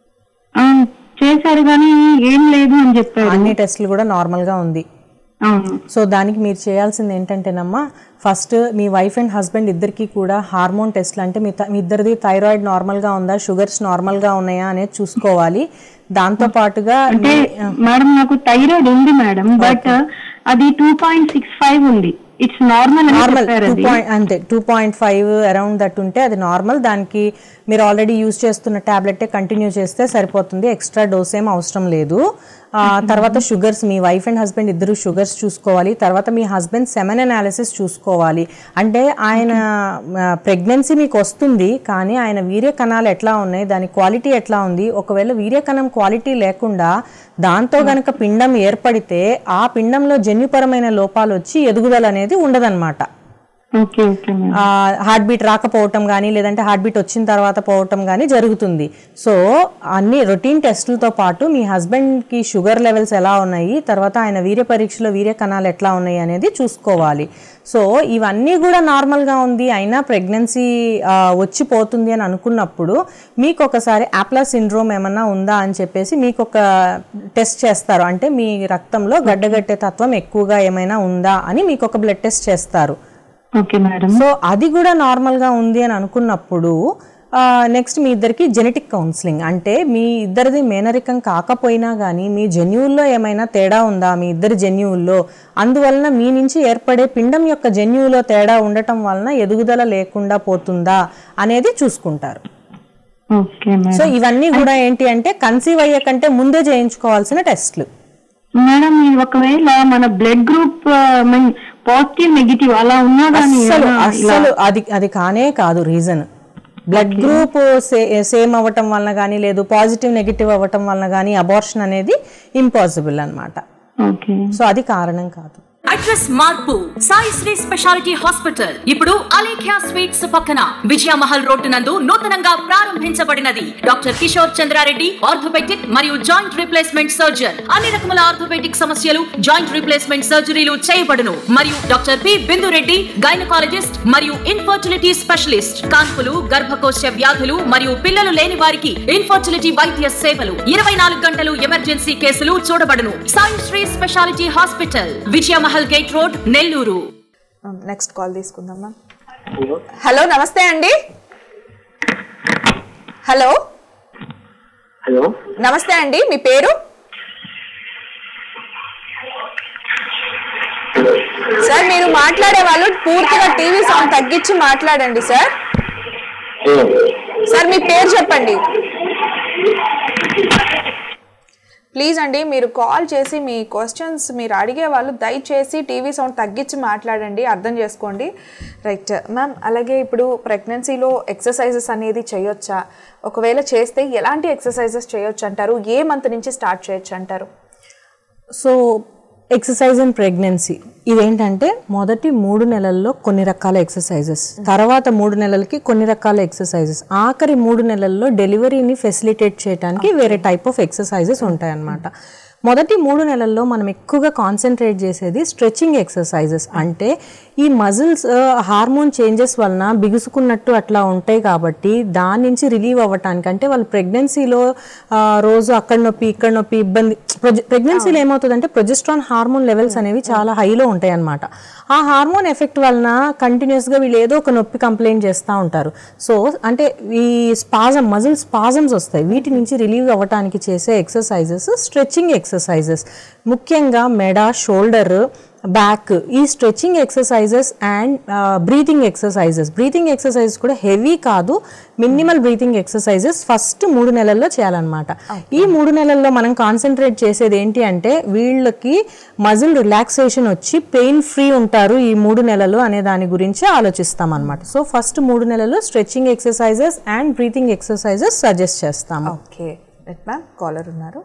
ఆ, చేశారు కానీ ఏం లేదు అని చెప్పారు అన్ని టెస్టులు కూడా నార్మల్గా ఉంది అవును సో దానికి మీరు చేయాల్సింది ఏంటంటేనమ్మా ఫస్ట్ మీ వైఫ్ అండ్ హస్బెండ్ ఇద్దరికి కూడా హార్మోన్ టెస్ట్లు అంటే మీ త- మీ ఇద్దరిది థైరాయిడ్ నార్మల్గా ఉందా షుగర్స్ నార్మల్గా ఉన్నాయా అనేది చూసుకోవాలి దాంతో పాటుగా అంటే మేడం నాకు థైరాయిడ్ ఉంది మేడం బట్ అది టూ పాయింట్ సిక్స్ ఫైవ్ ఉంది ఇట్స్ నార్మల్ అని నార్మల్ చెప్పారు టూ అది పాయింట్ అంతే two point five around that ఉంటే అది నార్మల్ దానికి మీరు ఆల్రెడీ యూజ్ చేస్తున్న టాబ్లెటే కంటిన్యూ చేస్తే సరిపోతుంది ఎక్స్ట్రా డోస్ ఏం అవసరం లేదు ఆ, తర్వాత షుగర్స్ మీ వైఫ్ అండ్ హస్బెండ్ ఇద్దరు షుగర్స్ చూసుకోవాలి తర్వాత మీ హస్బెండ్ సెమెన్ అనాలిసిస్ చూసుకోవాలి అంటే ఆయన ప్రెగ్నెన్సీ మీకు వస్తుంది కానీ ఆయన వీర్య కణాలు ఎట్లా ఉన్నాయి దాని క్వాలిటీ ఎట్లా ఉంది ఒకవేళ వీర్య కణం క్వాలిటీ లేకుండా దాంతో గనక పిండం ఏర్పడితే ఆ పిండంలో జన్యుపరమైన లోపాలు వచ్చి ఎదుగుదల అనేది ఉండదన్నమాట okay okay madam heart beat రాకపోవటం కానీ లేదంటే హార్ట్ బీట్ వచ్చిన తర్వాత పోవటం కానీ జరుగుతుంది సో అన్ని రొటీన్ టెస్టులతో పాటు మీ హస్బెండ్కి షుగర్ లెవెల్స్ ఎలా ఉన్నాయి తర్వాత ఆయన వీర్య పరీక్షలో వీర్య కణాలు ఎట్లా ఉన్నాయి అనేది చూసుకోవాలి సో ఇవన్నీ కూడా నార్మల్గా ఉంది అయినా ప్రెగ్నెన్సీ వచ్చిపోతుంది అని అనుకున్నప్పుడు మీకు ఒకసారి ఆప్లా సిండ్రోమ్ ఏమన్నా ఉందా అని చెప్పేసి మీకు ఒక టెస్ట్ చేస్తారు అంటే మీ రక్తంలో గడ్డగట్టే తత్వం ఎక్కువగా ఏమైనా ఉందా అని మీకు ఒక బ్లడ్ టెస్ట్ చేస్తారు ఓకే మేడం సో అది కూడా నార్మల్గా ఉంది అని అనుకున్నప్పుడు నెక్స్ట్ మీ ఇద్దరికి జెనెటిక్ కౌన్సిలింగ్ అంటే మీ ఇద్దరిది మేనరికం కాకపోయినా కానీ మీ జన్యువుల్లో ఏమైనా తేడా ఉందా మీ ఇద్దరి జన్యువుల్లో అందువలన మీ నుంచి ఏర్పడే పిండం యొక్క జన్యువులో తేడా ఉండటం వలన ఎదుగుదల లేకుండా పోతుందా అనేది చూసుకుంటారు ఓకే మేడం సో ఇవన్నీ కూడా ఏంటి అంటే కన్సీవ్ అయ్యే కంటే ముందే చేయించుకోవాల్సిన టెస్ట్లు మేడం ఈ ఒకవేళ మన blood group mean positive negative అలా ఉన్నా కానీ అస్సలు ఏమైనా ఇలా- అస్సలు అది అది కానే కాదు రీజన్ బ్లడ్ గ్రూప్ సేమ్ అవ్వటం వలన కానీ లేదు పాజిటివ్ నెగిటివ్ అవ్వటం వలన కానీ అబార్షన్ అనేది ఇంపాసిబుల్ అన్నమాట ఓకే సో అది కారణం కాదు అడ్రస్ మార్పు సాయి శ్రీ స్పెషాలిటీ హాస్పిటల్ ఇప్పుడు అలేఖ్య స్వీట్స్ పక్కన విజయమహల్ రోడ్డు నందు నూతనంగా ప్రారంభించబడినది డాక్టర్ కిషోర్ చంద్రారెడ్డి ఆర్థోపెడిక్ మరియు జాయింట్ రీప్లేస్మెంట్ సర్జన్ అన్ని రకముల ఆర్థోపెడిక్ సమస్యలు జాయింట్ రీప్లేస్మెంట్ సర్జరీలు చేయబడును మరియు డాక్టర్ పి బిందురెడ్డి గైనకాలజిస్ట్ మరియు ఇన్ఫర్టిలిటీ స్పెషలిస్ట్ కాన్పులు గర్భకోశ వ్యాధులు మరియు పిల్లలు లేని వారికి ఇన్ఫర్టిలిటీ వైద్య సేవలు ఇరవై నాలుగు గంటలు ఎమర్జెన్సీ కేసులు చూడబడును Sai Shri speciality hospital Vijayamahal gate road Nellore next call తీసుకుందాం మ్యామ్ హలో నమస్తే అండి హలో హలో నమస్తే అండి మీ పేరు సార్ మీరు మాట్లాడే వాళ్ళు పూర్తిగా టీవీ సౌండ్ తగ్గించి మాట్లాడండి సార్ సార్ మీ పేరు చెప్పండి ప్లీజ్ అండి మీరు కాల్ చేసి మీ క్వశ్చన్స్ మీరు అడిగే వాళ్ళు దయచేసి టీవీ సౌండ్ తగ్గించి మాట్లాడండి అర్థం చేసుకోండి రైట్ మ్యామ్ అలాగే ఇప్పుడు ప్రెగ్నెన్సీలో ఎక్సర్సైజెస్ అనేది చేయొచ్చా ఒకవేళ చేస్తే ఎలాంటి ఎక్సర్సైజెస్ చేయొచ్చు అంటారు ఏ మంత్ నుంచి స్టార్ట్ చేయొచ్చు అంటారు సో ఎక్సర్సైజ్ ఇన్ ప్రెగ్నెన్సీ ఇదేంటంటే మొదటి మూడు నెలల్లో కొన్ని రకాల ఎక్సర్సైజెస్ తర్వాత మూడు నెలలకి కొన్ని రకాల ఎక్సర్సైజెస్ ఆఖరి మూడు నెలల్లో డెలివరీని ఫెసిలిటేట్ చేయడానికి వేరే టైప్ ఆఫ్ ఎక్సర్సైజెస్ ఉంటాయన్నమాట మొదటి మూడు నెలల్లో మనం ఎక్కువగా కాన్సన్ట్రేట్ చేసేది స్ట్రెచింగ్ ఎక్సర్సైజెస్ అంటే ఈ మజిల్స్ హార్మోన్ చేంజెస్ వలన బిగుసుకున్నట్టు అట్లా ఉంటాయి కాబట్టి దాని నుంచి రిలీవ్ అవ్వటానికి అంటే వాళ్ళు ప్రెగ్నెన్సీలో రోజు అక్కడ నొప్పి ఇక్కడ నొప్పి ఇబ్బంది ప్రెగ్నెన్సీలో ఏమవుతుందంటే ప్రొజెస్ట్రాన్ హార్మోన్ లెవెల్స్ అనేవి చాలా హైలో ఉంటాయి అన్నమాట ఆ హార్మోన్ ఎఫెక్ట్ వలన కంటిన్యూస్గా వీళ్ళు ఏదో ఒక నొప్పి కంప్లైంట్ చేస్తూ ఉంటారు సో అంటే ఈ స్పాజం మజిల్ స్పాజమ్స్ వస్తాయి వీటి నుంచి రిలీవ్ అవ్వటానికి చేసే ఎక్సర్సైజెస్ స్ట్రెచ్చింగ్ ఎక్సర్సైజెస్ ముఖ్యంగా మెడ షోల్డర్ బ్యాక్ ఈ stretching exercises and breathing exercises breathing exercises కూడా హెవీ కాదు మినిమల్ బ్రీతింగ్ ఎక్సర్సైజెస్ ఫస్ట్ మూడు నెలల్లో చేయాలన్నమాట ఈ మూడు నెలల్లో మనం కాన్సన్ట్రేట్ చేసేది ఏంటి అంటే వీళ్ళకి మజిల్ రిలాక్సేషన్ వచ్చి పెయిన్ ఫ్రీ ఉంటారు ఈ మూడు నెలలు అనే దాని గురించి ఆలోచిస్తాం అనమాట సో ఫస్ట్ మూడు నెలలు stretching exercises and breathing exercises suggest చేస్తాము ఓకే రైట్ మ్యామ్ కాలర్ ఉన్నారు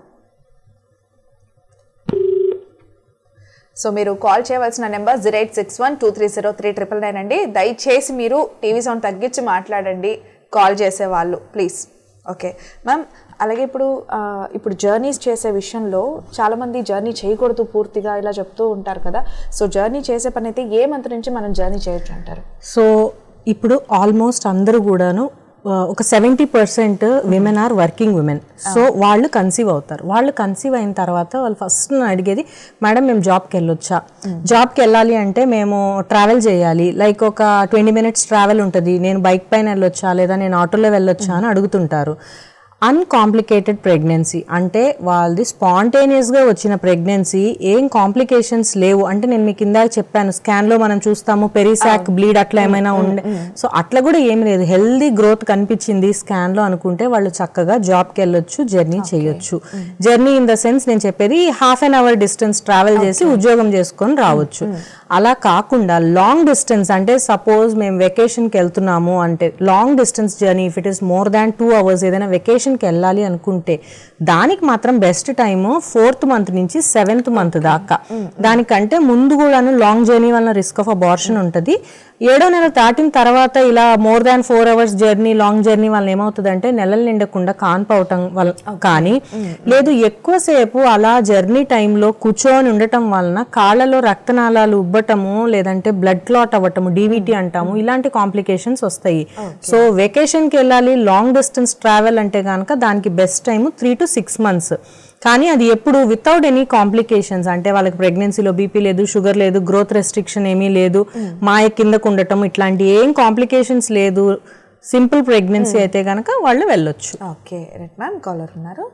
సో మీరు కాల్ చేయవలసిన number zero eight six one two three zero three triple nine అండి దయచేసి మీరు టీవీ సౌండ్ తగ్గించి మాట్లాడండి కాల్ చేసే వాళ్ళు ప్లీజ్ ఓకే మ్యామ్ అలాగే ఇప్పుడు ఆ, ఇప్పుడు జర్నీస్ చేసే విషయంలో చాలామంది జర్నీ చేయకూడదు పూర్తిగా ఇలా చెప్తూ ఉంటారు కదా సో జర్నీ చేసే పని అయితే ఏ మంత్ నుంచి మనం జర్నీ చేయొచ్చు అంటారు సో ఇప్పుడు ఆల్మోస్ట్ అందరూ కూడాను ఆ, ఒక seventy percent women are working women so వాళ్ళు కన్సీవ్ అవుతారు వాళ్ళు కన్సీవ్ అయిన తర్వాత వాళ్ళు ఫస్ట్ నన్ను అడిగేది మేడం మేము జాబ్కి వెళ్ళొచ్చా జాబ్కి వెళ్ళాలి అంటే మేము ట్రావెల్ చేయాలి లైక్ ఒక ట్వంటీ మినిట్స్ ట్రావెల్ ఉంటుంది నేను బైక్ పైన వెళ్ళొచ్చా లేదా నేను ఆటోలో వెళ్ళొచ్చా అని అడుగుతుంటారు అన్కాంప్లికేటెడ్ ప్రెగ్నెన్సీ అంటే వాళ్ళది స్పాంటేనియస్గా వచ్చిన ప్రెగ్నెన్సీ ఏం కాంప్లికేషన్స్ లేవు అంటే నేను మీకు ఇందాక చెప్పాను స్కాన్లో మనం చూస్తాము పెరిసాక్ బ్లీడ్ అట్లా ఏమైనా ఉండే సో అట్లా కూడా ఏం లేదు హెల్దీ గ్రోత్ కనిపించింది స్కాన్లో అనుకుంటే వాళ్ళు చక్కగా జాబ్కి వెళ్ళొచ్చు జర్నీ చేయొచ్చు జర్నీ ఇన్ ద సెన్స్ నేను చెప్పేది half an hour distance travel చేసి ఉద్యోగం చేసుకొని రావచ్చు అలా కాకుండా లాంగ్ డిస్టెన్స్ అంటే సపోజ్ మేము వెకేషన్కి వెళ్తున్నాము అంటే long distance journey if it is more than two hours ఏదైనా వెకేషన్కి వెళ్ళాలి అనుకుంటే దానికి మాత్రం బెస్ట్ టైము ఫోర్త్ మంత్ నుంచి సెవెంత్ మంత్ దాకా దానికంటే ముందు కూడాను లాంగ్ జర్నీ వలన రిస్క్ ఆఫ్ అబార్షన్ ఉంటుంది ఏడో నెల దాటిన తర్వాత ఇలా more than four hours journey long journey వల్ల ఏమవుతుందంటే నెలలు నిండకుండా కాన్పవటం వల్ల కానీ లేదు ఎక్కువసేపు అలా జర్నీ టైంలో కూర్చొని ఉండటం వలన కాళ్ళలో రక్తనాళాలు ఉబ్బటము లేదంటే బ్లడ్ క్లాట్ అవ్వటము డీవీటీ అంటాము ఇలాంటి కాంప్లికేషన్స్ వస్తాయి సో వెకేషన్కి వెళ్ళాలి లాంగ్ డిస్టెన్స్ ట్రావెల్ అంటే కనుక దానికి best time three to six months కానీ అది ఎప్పుడు వితౌట్ ఎనీ కాంప్లికేషన్స్ అంటే వాళ్ళకి ప్రెగ్నెన్సీలో బీపీ లేదు షుగర్ లేదు గ్రోత్ రెస్ట్రిక్షన్ ఏమీ లేదు మాయ కిందకు ఉండటం ఇట్లాంటి ఏం కాంప్లికేషన్స్ లేదు సింపుల్ ప్రెగ్నెన్సీ అయితే కనుక వాళ్ళు వెళ్ళొచ్చు ఓకే రైట్ మ్యామ్ కాలర్ ఉన్నారు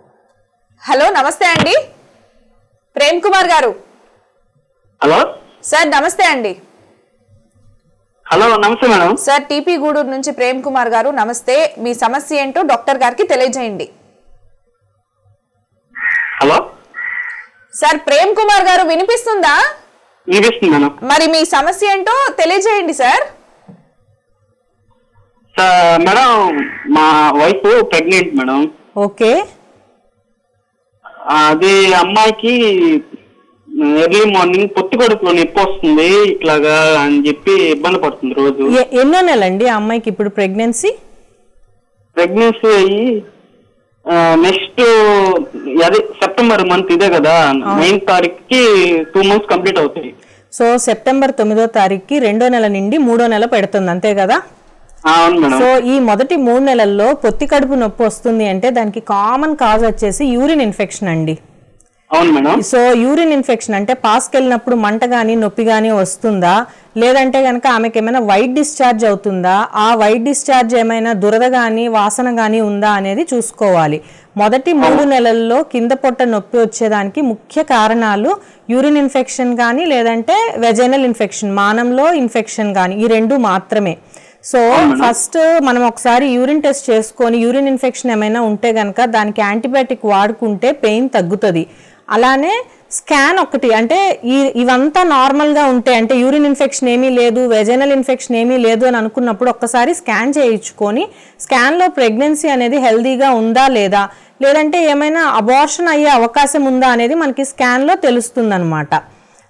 హలో నమస్తే అండి ప్రేమ్ కుమార్ గారు హలో సార్ నమస్తే అండి హలో నమస్తే మేడం సార్ టీపీ గూడూరు నుంచి ప్రేమ్ కుమార్ గారు నమస్తే మీ సమస్య ఏంటో డాక్టర్ గారికి తెలియజేయండి హలో సార్ ప్రేమ్ కుమార్ గారు వినిపిస్తుందా వినిపిస్తుంది మేడం మరి మీ సమస్య ఏంటో తెలియజేయండి సార్ సా- మేడం మా వైఫ్ ప్రెగ్నెంట్ మేడం ఓకే అది అమ్మాయికి ఎర్లీ మార్నింగ్ పొత్తి కడుపులో నొప్పి వస్తుంది ఇట్లాగా అని చెప్పి ఇబ్బంది పడుతుంది రోజు ఎ- ఎన్నో నెలండి ఆ అమ్మాయికి ఇప్పుడు ప్రెగ్నెన్సీ ప్రెగ్నెన్సీ అయ్యి నెక్స్ట్ అదే సెప్టెంబర్ మంత్ ఇదే కదా నైన్త్ తారీఖుకి టూ మంత్స్ కంప్లీట్ అవుతాయి సో సెప్టెంబర్ తొమ్మిదో తారీఖుకి రెండో నెల నుండి మూడో నెల పెడుతుంది అంతే కదా ఆ, అవును మేడం సో ఈ మొదటి మూడు నెలల్లో పొత్తి కడుపు నొప్పి వస్తుంది అంటే దానికి కామన్ కాజ్ వచ్చేసి యూరిన్ ఇన్ఫెక్షన్ అండి అవును మేడం సో యూరిన్ ఇన్ఫెక్షన్ అంటే పాస్కి వెళ్ళినప్పుడు మంట కానీ నొప్పి కానీ వస్తుందా లేదంటే కనుక ఆమెకి ఏమైనా వైట్ డిశ్చార్జ్ అవుతుందా ఆ వైట్ డిశ్చార్జ్ ఏమైనా దురద కానీ వాసన కానీ ఉందా అనేది చూసుకోవాలి మొదటి మూడు నెలల్లో కింద పొట్ట నొప్పి వచ్చేదానికి ముఖ్య కారణాలు యూరిన్ ఇన్ఫెక్షన్ కానీ లేదంటే వెజైనల్ ఇన్ఫెక్షన్ మానంలో ఇన్ఫెక్షన్ కానీ ఈ రెండు మాత్రమే సో ఫస్ట్ మనం ఒకసారి యూరిన్ టెస్ట్ చేసుకొని యూరిన్ ఇన్ఫెక్షన్ ఏమైనా ఉంటే గనక దానికి యాంటీబయాటిక్ వాడుకుంటే పెయిన్ తగ్గుతుంది అలానే స్కాన్ ఒకటి అంటే ఈ ఇవంతా నార్మల్గా ఉంటే అంటే యూరిన్ ఇన్ఫెక్షన్ ఏమీ లేదు వెజైనల్ ఇన్ఫెక్షన్ ఏమీ లేదు అని అనుకున్నప్పుడు ఒక్కసారి స్కాన్ చేయించుకొని స్కాన్లో ప్రెగ్నెన్సీ అనేది హెల్దీగా ఉందా లేదా లేదంటే ఏమైనా అబార్షన్ అయ్యే అవకాశం ఉందా అనేది మనకి స్కాన్లో తెలుస్తుంది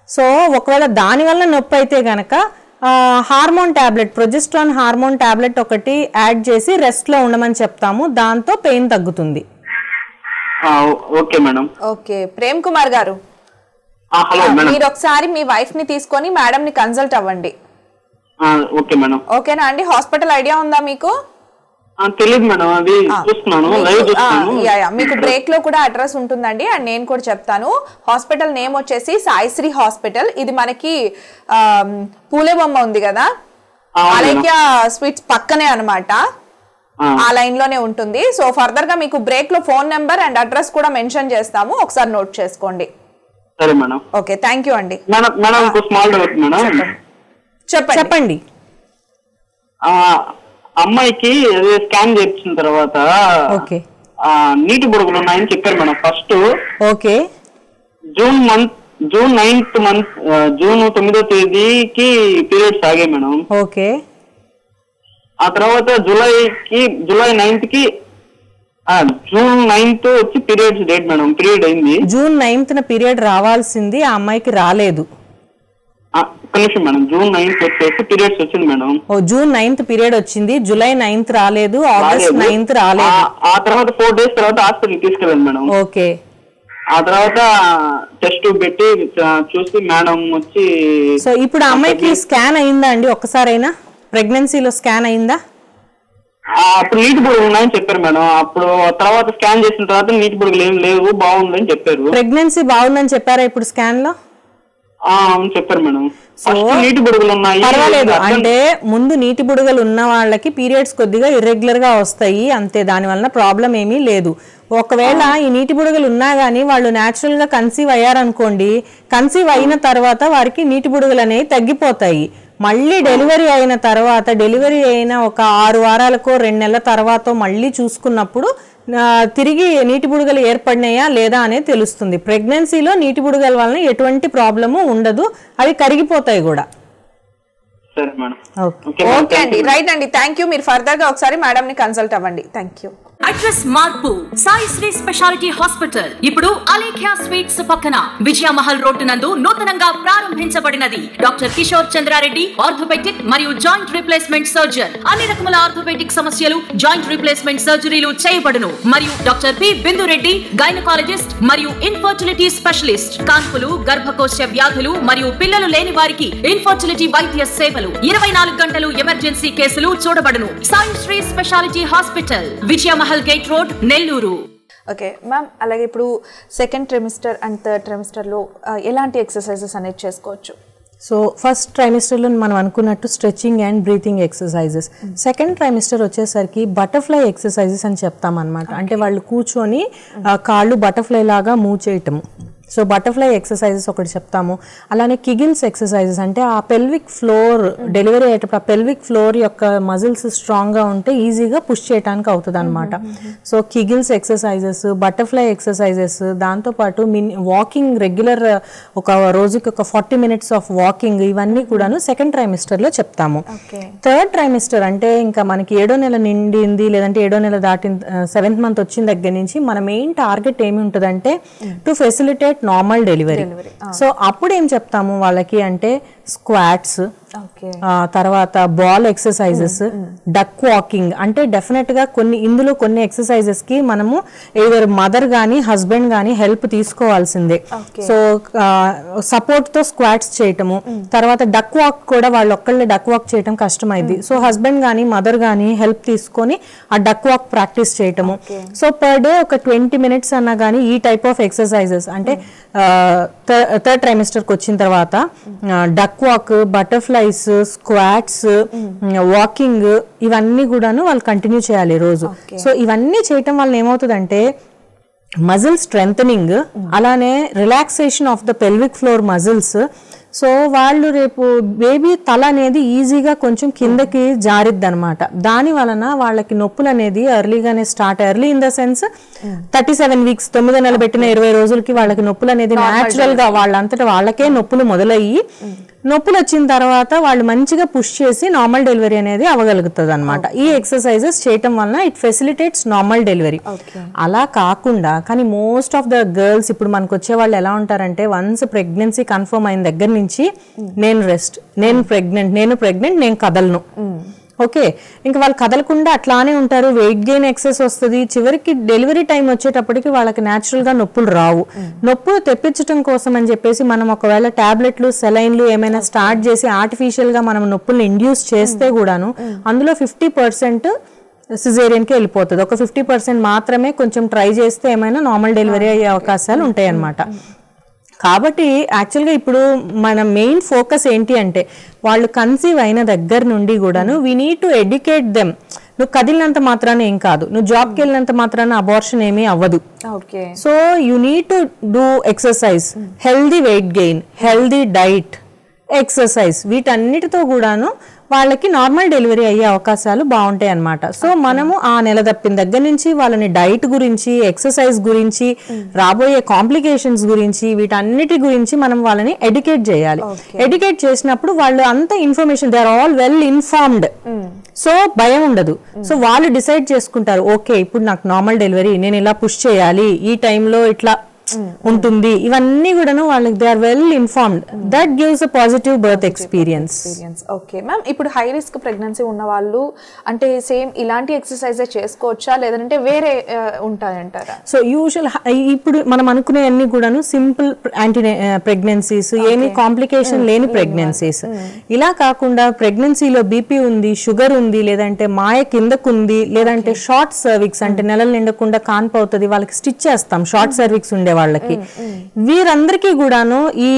సో ఒకవేళ దానివల్ల నొప్పి అయితే గనక hormone tablet progesterone hormone tablet ఒకటి యాడ్ చేసి రెస్ట్లో ఉండమని చెప్తాము దాంతో పెయిన్ తగ్గుతుంది ఆ, okay madam okay Prem Kumar గారు ఆ, హలో మేడం మీరు ఒకసారి మీ వైఫ్ ని తీసుకొని మేడం ని కన్సల్ట్ అవ్వండి ఆ, ఓకే మేడం ఓకేనా అండి హాస్పిటల్ ఐడియా ఉందా మీకు ఆ, తెలియదు మేడం అది చూస్తున్నాను లైవ్ మీకు- ఆ, చూస్తున్నాను యా, యా. మీకు బ్రేక్ లో కూడా అడ్రస్ ఉంటుందండి అండ్ నేను కూడా చెప్తాను హాస్పిటల్ నేమ్ వచ్చేసి సాయిశ్రీ హాస్పిటల్ ఇది మనకి ఆమ్, పూలే బొమ్మ ఉంది కదా ఆ, అవును మేడం. అలైక్య స్వీట్స్ పక్కనే అన్నమాట ఆ, ఆ లైన్ లోనే ఉంటుంది సో ఫర్దర్ గా మీకు బ్రేక్ లో ఫోన్ నెంబర్ అండ్ అడ్రస్ కూడా మెన్షన్ చేస్తాము ఒకసారి నోట్ చేసుకోండి సరే మేడం ఓకే థ్యాంక్ యూ అండి మేడం మేడం ఇంకో స్మాల్ డౌట్ మేడం చెప్పండి చెప్పండి ఆ, అమ్మాయికి అదే స్కాన్ చేయించిన తర్వాత ఓకే ఆ, నీటి బుడగలు ఉన్నాయని చెప్పారు madam first okay June month June ninth month ఆ, జూన్ తొమ్మిదో తేదీకి పీరియడ్స్ ఆగాయి మేడం ఓకే ఆ తర్వాత జూలైకి జూలై నైన్త్ కి ఆ, జూన్ నైన్త్ వచ్చి పీరియడ్స్ డేట్ మేడం పీరియడ్ అయింది జూన్ నైన్త్న పీరియడ్ రావాల్సింది ఆ అమ్మాయికి రాలేదు ఆ, ఒక్క నిమిషం మేడం జూన్ నైన్త్ వచ్చేసి పీరియడ్స్ వచ్చింది మేడం ఓ జూన్ నైన్త్ పీరియడ్ వచ్చింది జూలై నైన్త్ రాలేదు ఆగస్ట్ రాలేదు. నైన్త్ రాలేదు ఆ- ఆ తర్వాత ఫోర్ డేస్ తర్వాత హాస్పిటల్ తీసుకెళ్ళాను మేడం ఓకే ఆ తర్వాత టెస్ట్ పెట్టి ఆ, చూసి మేడం వచ్చి సో ఇప్పుడు ఆ అమ్మాయికి స్కాన్ అయిందా అండి ఒక్కసారైనా ప్రెగ్నెన్సీలో స్కాన్ అయిందా ఆ, అప్పుడు నీటి బుడగలు ఉన్నాయని చెప్పారు మేడం అప్పుడు తర్వాత స్కాన్ చేసిన తర్వాత నీటి బుడగలు ఏం లేవు బాగుందని చెప్పారు ప్రెగ్నెన్సీ బాగుందని చెప్పారా ఇప్పుడు స్కాన్ లో ఆ, అవును చెప్పారు మేడం ఫస్ట్ నీటి బుడగలు ఉన్నాయి పర్వాలేదు అర్థం- అంటే ముందు నీటి బుడగలు ఉన్న వాళ్ళకి పీరియడ్స్ కొద్దిగా ఇర్రెగ్యులర్ గా వస్తాయి అంతే దాని వలన ప్రాబ్లం ఏమీ లేదు ఒకవేళ ఈ నీటి బుడగలు ఉన్నా గానీ వాళ్ళు న్యాచురల్ గా కన్సీవ్ అయ్యారనుకోండి కన్సీవ్ అయిన తర్వాత వారికి నీటి బుడగలు అనేవి తగ్గిపోతాయి మళ్ళీ డెలివరీ అయిన తర్వాత డెలివరీ అయిన ఒక ఆరు వారాలకో రెండు నెలల తర్వాత మళ్ళీ చూసుకున్నప్పుడు ఆ, తిరిగి నీటి బుడగలు ఏర్పడినాయా లేదా అనేది తెలుస్తుంది ప్రెగ్నెన్సీలో నీటి బుడగల వలన ఎటువంటి ప్రాబ్లము ఉండదు అవి కరిగిపోతాయి కూడా సరే madam okay okay madam, okay thank అండి you. రైట్ అండి థ్యాంక్ యూ మీరు ఫర్దర్ గా ఒకసారి మేడం ని కన్సల్ట్ అవ్వండి థ్యాంక్ యూ అడ్రస్ మార్పు సాయి శ్రీ స్పెషాలిటీ హాస్పిటల్ ఇప్పుడు అలేఖ్యా స్వీట్స్ పక్కన విజయమహల్ రోడ్డు నందు నూతనంగా ప్రారంభించబడినది డాక్టర్ కిషోర్ చంద్రారెడ్డి ఆర్థోపెటిక్ మరియు జాయింట్ రీప్లేస్మెంట్ సర్జన్ అన్ని రకముల ఆర్థోపెటిక్ సమస్యలు జాయింట్ రీప్లేస్మెంట్ సర్జరీలు చేయబడును మరియు డాక్టర్ పి బిందురెడ్డి గైనకాలజిస్ట్ మరియు ఇన్ఫర్టిలిటీ స్పెషలిస్ట్ కాన్పులు గర్భకోశ వ్యాధులు మరియు పిల్లలు లేని వారికి ఇన్ఫర్టిలిటీ వైద్య సేవలు ఇరవై నాలుగు గంటలు ఎమర్జెన్సీ కేసులు చూడబడును Sai Shri speciality hospital Vijayamahal gate road Nellore okay ma'am అలాగే ఇప్పుడు సెకండ్ ట్రిమిస్టర్ అండ్ థర్డ్ ట్రిమిస్టర్లో ఎలాంటి ఎక్సర్సైజెస్ అనేది చేసుకోవచ్చు సో ఫస్ట్ ట్రైమిస్టర్లో మనం అనుకున్నట్టు stretching and breathing exercises second trimester వచ్చేసరికి బటర్ఫ్లై ఎక్సర్సైజెస్ అని చెప్తామన్నమాట అంటే వాళ్ళు కూర్చొని ఆ, కాళ్ళు బటర్ఫ్లై లాగా మూవ్ చేయటము సో బటర్ఫ్లై ఎక్సర్సైజెస్ ఒకటి చెప్తాము అలానే కిగిల్స్ ఎక్సర్సైజెస్ అంటే ఆ పెల్విక్ ఫ్లోర్ డెలివరీ అయ్యేటప్పుడు ఆ పెల్విక్ ఫ్లోర్ యొక్క మజిల్స్ స్ట్రాంగ్గా ఉంటే ఈజీగా పుష్ చేయడానికి అవుతుంది అనమాట so kegels exercises butterfly exercises దాంతోపాటు మిన్ వాకింగ్ రెగ్యులర్ ఒక రోజుకి ఒక ఫార్టీ మినిట్స్ ఆఫ్ వాకింగ్ ఇవన్నీ కూడాను సెకండ్ ట్రైమిస్టర్లో చెప్తాము థర్డ్ ట్రైమిస్టర్ అంటే ఇంకా మనకి ఏడో నెల నిండింది లేదంటే ఏడో నెల దాటిన సెవెంత్ మంత్ వచ్చిన దగ్గర నుంచి మన మెయిన్ టార్గెట్ ఏమి ఉంటుందంటే to facilitate normal delivery so అప్పుడు ఏం చెప్తాము వాళ్ళకి అంటే స్క్వాట్స్ ఓకే ఆ తర్వాత బాల్ ఎక్సర్సైజెస్ డక్ వాకింగ్ అంటే డెఫినెట్ గా కొన్ని ఇందులో కొన్ని ఎక్సర్సైజెస్ కి మనము ఏదర్ మదర్ గానీ హస్బెండ్ గానీ హెల్ప్ తీసుకోవాల్సిందే సో సపోర్ట్ తో స్క్వాట్స్ చేయటము తర్వాత డక్ వాక్ కూడా వాళ్ళు ఒక్కళ్ళే డక్ వాక్ చేయటం కష్టమైంది సో హస్బెండ్ గానీ మదర్ గానీ హెల్ప్ తీసుకొని ఆ డక్ వాక్ ప్రాక్టీస్ చేయటము సో పర్ డే ఒక ట్వంటీ మినిట్స్ అన్నా కానీ ఈ టైప్ ఆఫ్ ఎక్సర్సైజెస్ అంటే థర్డ్ ట్రైమిస్టర్కి వచ్చిన తర్వాత duck walk butterflies squats walking ఇవన్నీ కూడాను వాళ్ళు కంటిన్యూ చేయాలి రోజు సో ఇవన్నీ చేయటం వల్ల ఏమవుతుందంటే మజిల్ స్ట్రెంగ్ అలానే relaxation of the pelvic floor muscles so వాళ్ళు రేపు బేబీ తల అనేది ఈజీగా కొంచెం కిందకి జారిద్ది అనమాట దాని వలన వాళ్ళకి నొప్పులు అనేది ఎర్లీగానే start early in the sense thirty seven weeks తొమ్మిది నెలలు పెట్టిన ఇరవై రోజులకి వాళ్ళకి నొప్పులు అనేది న్యాచురల్ గా వాళ్ళంతటా వాళ్ళకే నొప్పులు మొదలయ్యి నొప్పులు వచ్చిన తర్వాత వాళ్ళు మంచిగా పుష్ చేసి నార్మల్ డెలివరీ అనేది అవ్వగలుగుతుంది అనమాట ఈ ఎక్సర్సైజెస్ చేయటం వలన ఇట్ ఫెసిలిటేట్స్ నార్మల్ డెలివరీ అలా కాకుండా కానీ మోస్ట్ ఆఫ్ ద గర్ల్స్ ఇప్పుడు మనకు వచ్చే వాళ్ళు ఎలా ఉంటారంటే వన్స్ ప్రెగ్నెన్సీ కన్ఫర్మ్ అయిన దగ్గర నుంచి నేను రెస్ట్ నేను ప్రెగ్నెంట్ నేను ప్రెగ్నెంట్ నేను కదలను ఓకే ఇంకా వాళ్ళు కదలకుండా అట్లానే ఉంటారు వెయిట్ గెయిన్ ఎక్సెస్ వస్తుంది చివరికి డెలివరీ టైం వచ్చేటప్పటికి వాళ్ళకి natural గా నొప్పులు రావు నొప్పులు తెప్పించడం కోసం అని చెప్పేసి మనం ఒకవేళ టాబ్లెట్లు సెలైన్లు ఏమైనా స్టార్ట్ చేసి ఆర్టిఫిషియల్ గా మనం నొప్పుల్ని ఇండ్యూస్ చేస్తే కూడాను అందులో ఫిఫ్టీ పర్సెంట్ సిజేరియన్కి వెళ్ళిపోతుంది ఒక ఫిఫ్టీ పర్సెంట్ మాత్రమే కొంచెం ట్రై చేస్తే ఏమైనా నార్మల్ డెలివరీ అయ్యే అవకాశాలు ఉంటాయి అన్నమాట కాబట్టి యాక్చువల్గా ఇప్పుడు మన మెయిన్ ఫోకస్ ఏంటి అంటే వాళ్ళు కన్సీవ్ అయిన దగ్గర నుండి కూడాను we need to educate them నువ్వు కదిలినంత మాత్రాన ఏం కాదు నువ్వు జాబ్కి వెళ్ళినంత మాత్రాన అబార్షన్ ఏమీ అవ్వదు okay so you need to do exercise healthy weight gain healthy diet exercise వీటన్నిటితో కూడాను వాళ్ళకి నార్మల్ డెలివరీ అయ్యే అవకాశాలు బాగుంటాయి అన్నమాట సో మనము ఆ నెల తప్పిన దగ్గర నుంచి వాళ్ళని డైట్ గురించి ఎక్సర్సైజ్ గురించి రాబోయే కాంప్లికేషన్స్ గురించి వీటన్నిటి గురించి మనం వాళ్ళని ఎడ్యుకేట్ చేయాలి ఎడ్యుకేట్ చేసినప్పుడు వాళ్ళు అంత information they are all well informed so భయం ఉండదు సో వాళ్ళు డిసైడ్ చేసుకుంటారు ఓకే ఇప్పుడు నాకు నార్మల్ డెలివరీ నేను ఇలా పుష్ చేయాలి ఈ టైంలో ఇట్లా ఉంటుంది ఇవన్నీ కూడాను వాళ్ళకి they are well informed that gives a positive birth experience experience okay ma'am ఇప్పుడు హై రిస్క్ ప్రెగ్నెన్సీ ఉన్న వాళ్ళు అంటే సేమ్ ఇలాంటి ఎక్సర్సైజే చేసుకోవచ్చా లేదంటే వేరే ఆ, ఉంటాయంటారా సో యూజువల్ ఇప్పుడు మనం అనుకునే అన్ని కూడాను సింపుల్ యాంటీ ప్రెగ్నెన్సీస్ ఏమి కాంప్లికేషన్ లేని ప్రెగ్నెన్సీస్ ఇలా కాకుండా ప్రెగ్నెన్సీలో బీపీ ఉంది షుగర్ ఉంది లేదంటే మాయ కిందకుంది లేదంటే షార్ట్ సర్విక్స్ అంటే నెలలు నిండకుండా కాన్పు అవుతుంది వాళ్ళకి స్టిచ్ చేస్తాం షార్ట్ సర్విక్స్ ఉండే వాళ్ళకి వీరందరికీ కూడాను ఈ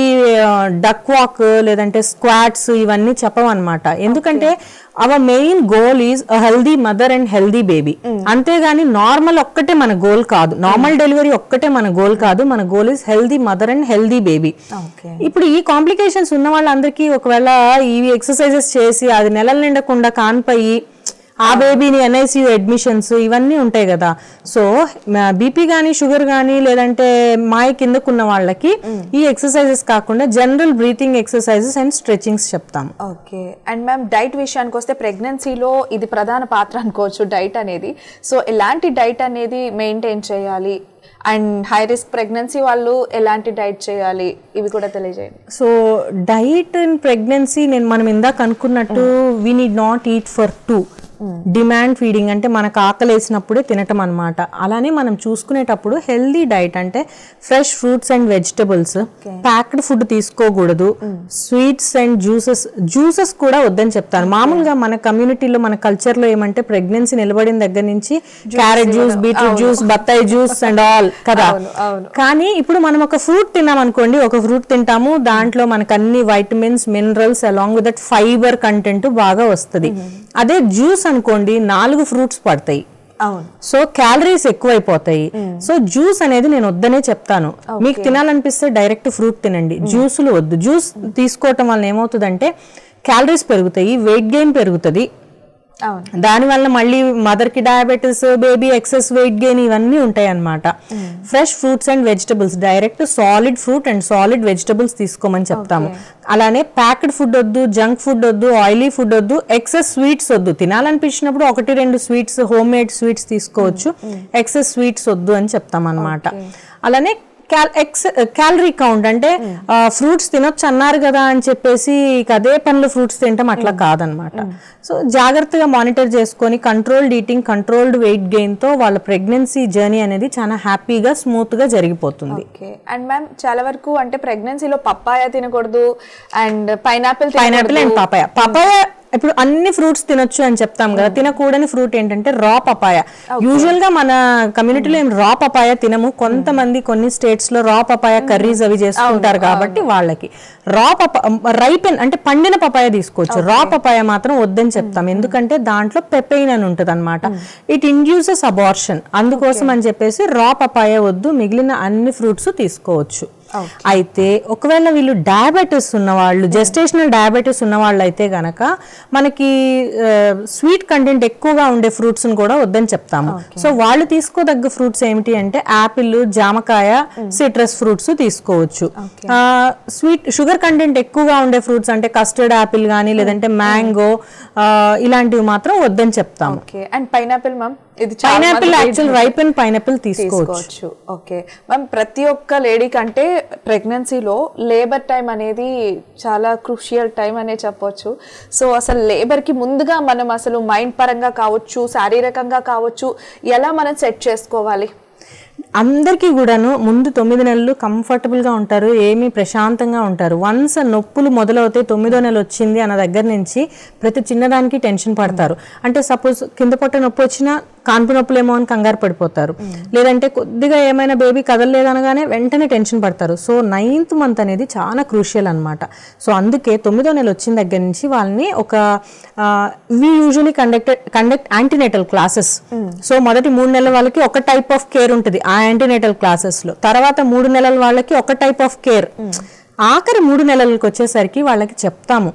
డక్ వాక్ లేదంటే స్క్వాట్స్ ఇవన్నీ చెప్పవన్నమాట ఎందుకంటే our main goal is a healthy mother and healthy baby అంతేగాని నార్మల్ ఒక్కటే మన గోల్ కాదు నార్మల్ డెలివరీ ఒక్కటే మన గోల్ కాదు మన goal is healthy mother and healthy baby ఇప్పుడు ఈ కాంప్లికేషన్స్ ఉన్న వాళ్ళందరికీ ఒకవేళ ఈ ఎక్సర్సైజెస్ చేసి అది నెలలు నిండకుండా కాన్పయ్యి ఆ బేబీని ఎన్ఐసియు అడ్మిషన్స్ ఇవన్నీ ఉంటాయి కదా సో బీపీ కానీ షుగర్ కానీ లేదంటే మాయ కిందకున్న వాళ్ళకి ఈ ఎక్సర్సైజెస్ కాకుండా general breathing exercises and stretchings చెప్తాం ఓకే అండ్ మ్యామ్ డైట్ విషయానికి వస్తే ప్రెగ్నెన్సీలో ఇది ప్రధాన పాత్ర అనుకోవచ్చు డైట్ అనేది సో ఎలాంటి డైట్ అనేది మెయింటైన్ చేయాలి అండ్ హై రిస్క్ ప్రెగ్నెన్సీ వాళ్ళు ఎలాంటి డైట్ చేయాలి ఇవి కూడా తెలియజేయండి సో డైట్ ఇన్ ప్రెగ్నెన్సీ నేను మనం ఇందాక అనుకున్నట్టు we need not eat for two demand feeding అంటే మనకు ఆకలేసినప్పుడే తినటం అనమాట అలానే మనం చూసుకునేటప్పుడు హెల్దీ డైట్ అంటే fresh fruits and vegetables packed food తీసుకోకూడదు స్వీట్స్ అండ్ జ్యూసెస్ జ్యూసెస్ కూడా వద్దని చెప్తాను మామూలుగా మన కమ్యూనిటీలో మన కల్చర్ లో ఏమంటే ప్రెగ్నెన్సీ నిలబడిన దగ్గర నుంచి క్యారెట్ జ్యూస్ బీట్రూట్ జ్యూస్ బత్తాయి జ్యూస్ అండ్ ఆల్ కదా కానీ ఇప్పుడు మనం ఒక ఫ్రూట్ తిన్నాం అనుకోండి ఒక ఫ్రూట్ తింటాము దాంట్లో మనకు అన్ని vitamins minerals along with that fibre content బాగా వస్తుంది అదే జ్యూస్ అనుకోండి నాలుగు ఫ్రూట్స్ పడతాయి అవును సో క్యాలరీస్ ఎక్కువైపోతాయి సో జ్యూస్ అనేది నేను వద్దనే చెప్తాను మీకు తినాలనిపిస్తే డైరెక్ట్ ఫ్రూట్ తినండి జ్యూసులు వద్దు జ్యూస్ తీసుకోవటం వల్ల ఏమవుతుందంటే క్యాలరీస్ పెరుగుతాయి వెయిట్ గెయిన్ పెరుగుతుంది అవును దాని వల్ల మళ్ళీ మదర్ కి diabetes baby excess weight gain ఇవన్నీ ఉంటాయి అన్నమాట fresh fruits and vegetables direct solid fruit and solid vegetables తీసుకోమని చెప్తాము అలానే ప్యాక్డ్ ఫుడ్ వద్దు జంక్ ఫుడ్ వద్దు ఆయిలీ ఫుడ్ వద్దు ఎక్సెస్ స్వీట్స్ వద్దు తినాలనిపించినప్పుడు ఒకటి రెండు స్వీట్స్ హోమ్ మేడ్ స్వీట్స్ తీసుకోవచ్చు ఎక్సెస్ స్వీట్స్ వద్దు అని చెప్తాం అనమాట అలానే క్యాల్ ఎక్స్ క్యాలరీ కౌంట్ అంటే ఫ్రూట్స్ తినొచ్చు అన్నారు కదా అని చెప్పేసి ఇక అదే పనులు ఫ్రూట్స్ తింటాం అట్లా కాదనమాట సో జాగ్రత్తగా మానిటర్ చేసుకొని controlled eating controlled weight gain తో వాళ్ళ ప్రెగ్నెన్సీ జర్నీ అనేది చాలా హ్యాపీగా స్మూత్ గా జరిగిపోతుంది ఓకే అండ్ మ్యామ్ చాలా వరకు అంటే ప్రెగ్నెన్సీలో పప్పాయ తినకూడదు and pineapple pineapple and papaya papaya ఇప్పుడు అన్ని ఫ్రూట్స్ తినొచ్చు అని చెప్తాం కదా తినకూడని ఫ్రూట్ ఏంటంటే రా పపాయ యూజువల్ గా మన కమ్యూనిటీలో ఏం రా పపాయ తినము కొంతమంది కొన్ని స్టేట్స్ లో రా పపాయ కర్రీస్ అవి చేసుకుంటారు కాబట్టి వాళ్ళకి రా పప రైపెన్ అంటే పండిన పపాయ తీసుకోవచ్చు రా పపాయ మాత్రం వద్దని చెప్తాం ఎందుకంటే దాంట్లో పెపెయిన్ అని ఉంటుంది అనమాట ఇట్ ఇండ్యూసెస్ అబార్షన్ అందుకోసం అని చెప్పేసి రా పపాయ వద్దు మిగిలిన అన్ని ఫ్రూట్స్ తీసుకోవచ్చు అయితే ఒకవేళ వీళ్ళు డయాబెటీస్ ఉన్న వాళ్ళు జెస్టేషనల్ డయాబెటీస్ ఉన్న వాళ్ళు అయితే గనక మనకి స్వీట్ కంటెంట్ ఎక్కువగా ఉండే ఫ్రూట్స్ కూడా వద్దని చెప్తాము సో వాళ్ళు తీసుకోదగ్గ ఫ్రూట్స్ ఏమిటి అంటే యాపిల్ జామకాయ సిట్రస్ ఫ్రూట్స్ తీసుకోవచ్చు స్వీట్ షుగర్ కంటెంట్ ఎక్కువగా ఉండే ఫ్రూట్స్ అంటే కస్టర్డ్ యాపిల్ కానీ లేదంటే మ్యాంగో ఇలాంటివి మాత్రం వద్దని చెప్తాము ఓకే అండ్ పైనాపిల్ మ్యామ్ ఇది చాలా పైనాపిల్ మంది యాక్చువల్ రైపెన్ పైనాపిల్ తీసుకోవచ్చు తీసుకోవచ్చు ఓకే మ్యామ్ ప్రతి ఒక్క లేడీ కంటే ప్రెగ్నెన్సీలో లేబర్ టైం అనేది చాలా క్రూషియల్ టైం అనే చెప్పొచ్చు సో అసలు లేబర్కి ముందుగా మనం అసలు మైండ్ పరంగా కావచ్చు శారీరకంగా కావచ్చు ఎలా మనం సెట్ చేసుకోవాలి అందరికీ కూడాను ముందు తొమ్మిది నెలలు comfortable గా ఉంటారు ఏమీ ప్రశాంతంగా ఉంటారు వన్స్ నొప్పులు మొదలవుతే తొమ్మిదో నెల వచ్చింది అన్న దగ్గర నుంచి ప్రతి చిన్నదానికి టెన్షన్ పడతారు అంటే సపోజ్ కింద పొట్ట నొప్పి వచ్చినా కాన్పు నొప్పులేమో అని కంగారు పడిపోతారు లేదంటే కొద్దిగా ఏమైనా బేబీ కదలలేదు అనగానే వెంటనే టెన్షన్ పడతారు సో నైన్త్ మంత్ అనేది చాలా క్రూషియల్ అన్నమాట సో అందుకే తొమ్మిదో నెల వచ్చిన దగ్గర నుంచి వాళ్ళని ఒక we usually conducted conduct antenatal classes so మొదటి మూడు నెలల వాళ్ళకి ఒక టైప్ ఆఫ్ కేర్ ఉంటుంది ఆ యాంటీనేటల్ క్లాసెస్ లో తర్వాత మూడు నెలల వాళ్ళకి ఒక టైప్ ఆఫ్ కేర్ ఆఖరి మూడు నెలలకు వచ్చేసరికి వాళ్ళకి చెప్తాము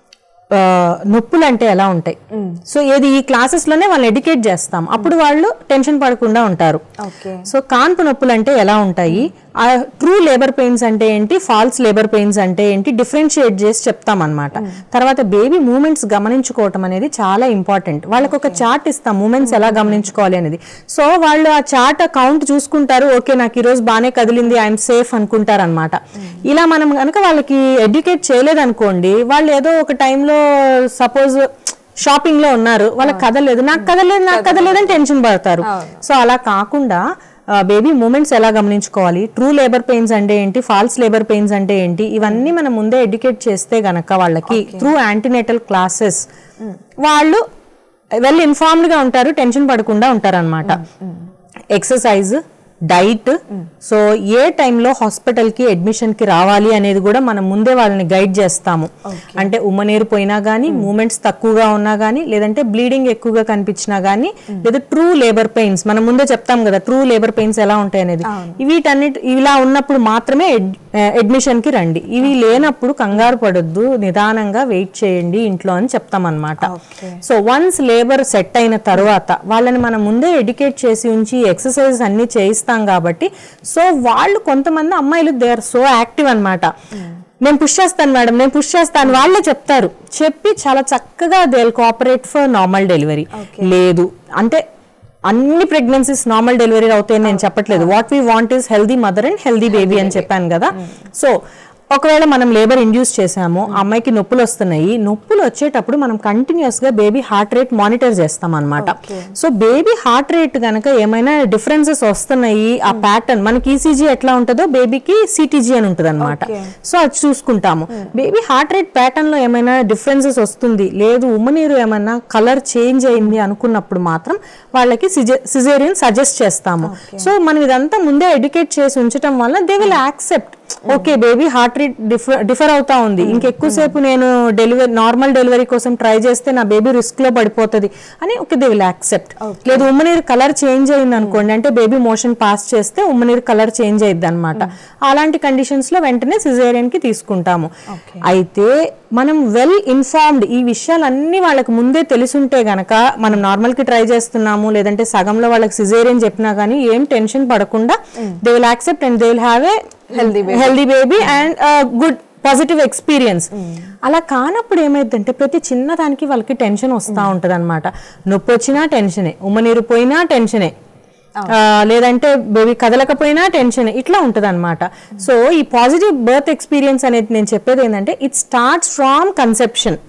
ఆ, నొప్పులు అంటే ఎలా ఉంటాయి సో ఏది ఈ క్లాసెస్ లోనే వాళ్ళని ఎడ్యుకేట్ చేస్తాం అప్పుడు వాళ్ళు టెన్షన్ పడకుండా ఉంటారు ఓకే సో కాన్పు నొప్పులు అంటే ఎలా ఉంటాయి ఆ ట్రూ లేబర్ పెయిన్స్ అంటే ఏంటి ఫాల్స్ లేబర్ పెయిన్స్ అంటే ఏంటి డిఫరెన్షియేట్ చేసి చెప్తాం అనమాట తర్వాత బేబీ మూమెంట్స్ గమనించుకోవటం అనేది చాలా ఇంపార్టెంట్ వాళ్ళకి ఒక చార్ట్ ఇస్తాం మూమెంట్స్ ఎలా గమనించుకోవాలి అనేది సో వాళ్ళు ఆ చార్ట్ కౌంట్ చూసుకుంటారు ఓకే నాకు ఈ రోజు బాగానే కదిలింది ఐఎమ్ సేఫ్ అనుకుంటారు అనమాట ఇలా మనం కనుక వాళ్ళకి ఎడ్యుకేట్ చేయలేదనుకోండి వాళ్ళు ఏదో ఒక టైంలో సపోజ్ షాపింగ్ లో ఉన్నారు వాళ్ళకి కదలేదు నాకు కదలేదు నాకు కదలేదు అని టెన్షన్ పడతారు సో అలా కాకుండా బేబీ మూమెంట్స్ ఎలా గమనించుకోవాలి ట్రూ లేబర్ పెయిన్స్ అంటే ఏంటి ఫాల్స్ లేబర్ పెయిన్స్ అంటే ఏంటి ఇవన్నీ మనం ముందే ఎడ్యుకేట్ చేస్తే గనక వాళ్ళకి త్రూ యాంటీనేటల్ క్లాసెస్ వాళ్ళు వెల్ ఇన్ఫార్మ్డ్ గా ఉంటారు టెన్షన్ పడకుండా ఉంటారు అనమాట ఎక్సర్సైజ్ డైట్ సో ఏ టైంలో హాస్పిటల్ కి అడ్మిషన్ కి రావాలి అనేది కూడా మనం ముందే వాళ్ళని గైడ్ చేస్తాము అంటే ఉమ్మనీరు పోయినా గానీ మూమెంట్స్ తక్కువగా ఉన్నా గానీ లేదంటే బ్లీడింగ్ ఎక్కువగా కనిపించినా గానీ లేదా ట్రూ లేబర్ పెయిన్స్ మనం ముందే చెప్తాం కదా ట్రూ లేబర్ పెయిన్స్ ఎలా ఉంటాయి అనేది వీటన్నిటి ఇలా ఉన్నప్పుడు మాత్రమే అడ్మిషన్ కి రండి ఇవి లేనప్పుడు కంగారు పడొద్దు నిదానంగా వెయిట్ చేయండి ఇంట్లో అని చెప్తాం అనమాట సో వన్స్ లేబర్ సెట్ అయిన తర్వాత వాళ్ళని మనం ముందే ఎడ్యుకేట్ చేసి ఉంచి ఎక్సర్సైజెస్ అన్ని చేయిస్తాం కాబట్టి సో వాళ్ళు కొంతమంది అమ్మాయిలు దే ఆర్ సో యాక్టివ్ అన్నమాట నేను పుష్ చేస్తాను మేడం నేను పుష్ చేస్తాను వాళ్ళే చెప్తారు చెప్పి చాలా చక్కగా they cooperate for normal delivery లేదు అంటే అన్ని ప్రెగ్నెన్సీస్ నార్మల్ డెలివరీ అవుతాయని నేను చెప్పట్లేదు what we want is healthy mother and healthy baby అని చెప్పాను కదా సో ఒకవేళ మనం లేబర్ ఇండ్యూస్ చేసాము ఆ అమ్మాయికి నొప్పులు వస్తున్నాయి నొప్పులు వచ్చేటప్పుడు మనం కంటిన్యూస్ గా బేబీ హార్ట్ రేట్ మానిటర్ చేస్తాం అనమాట సో బేబీ హార్ట్ రేట్ గనక ఏమైనా డిఫరెన్సెస్ వస్తున్నాయి ఆ ప్యాటర్న్ మనకి ఈసీజీ ఎట్లా ఉంటుందో బేబీకి సిటీజీ అని ఉంటుంది అనమాట సో అది చూసుకుంటాము బేబీ హార్ట్ రేట్ ప్యాటర్న్ లో ఏమైనా డిఫరెన్సెస్ వస్తుంది లేదు ఉమ్మనీరు ఏమైనా కలర్ చేంజ్ అయింది అనుకున్నప్పుడు మాత్రం వాళ్ళకి సిజేరియన్ సజెస్ట్ చేస్తాము సో మనం ఇదంతా ముందే ఎడ్యుకేట్ చేసి ఉంచడం వల్ల they will accept okay baby heart rate differ differ అవుతా ఉంది ఇంకెక్కువసేపు నేను డెలివరీ నార్మల్ డెలివరీ కోసం ట్రై చేస్తే నా బేబీ రిస్క్ లో పడిపోతుంది అని ఓకే దే విల్ యాక్సెప్ట్ లేదు ఉమ్మనీరు కలర్ చేంజ్ అయింది అనుకోండి అంటే బేబీ మోషన్ పాస్ చేస్తే ఉమ్మనీరు కలర్ చేంజ్ అయింది అనమాట అలాంటి కండిషన్స్ లో వెంటనే సిజేరియన్ కి తీసుకుంటాము అయితే మనం వెల్ ఇన్ఫార్మ్డ్ ఈ విషయాలన్నీ వాళ్ళకి ముందే తెలుసుంటే గనక మనం నార్మల్ కి ట్రై చేస్తున్నాము లేదంటే సగంలో వాళ్ళకి సిజేరియన్ చెప్పినా గానీ ఏం టెన్షన్ పడకుండా they will accept and they will have a healthy healthy baby and good positive experience అలా కానప్పుడు ఏమైందంటే ప్రతి చిన్నదానికి వాళ్ళకి టెన్షన్ వస్తూ ఉంటది అనమాట నొప్పి వచ్చినా టెన్షనే ఉమ్మనీరు పోయినా టెన్షనే ఆ, లేదంటే బేబీ కదలకపోయినా టెన్షన్ ఇట్లా ఉంటది అనమాట సో ఈ పాజిటివ్ బర్త్ ఎక్స్పీరియన్స్ అనేది నేను చెప్పేది ఏంటంటే it starts from conception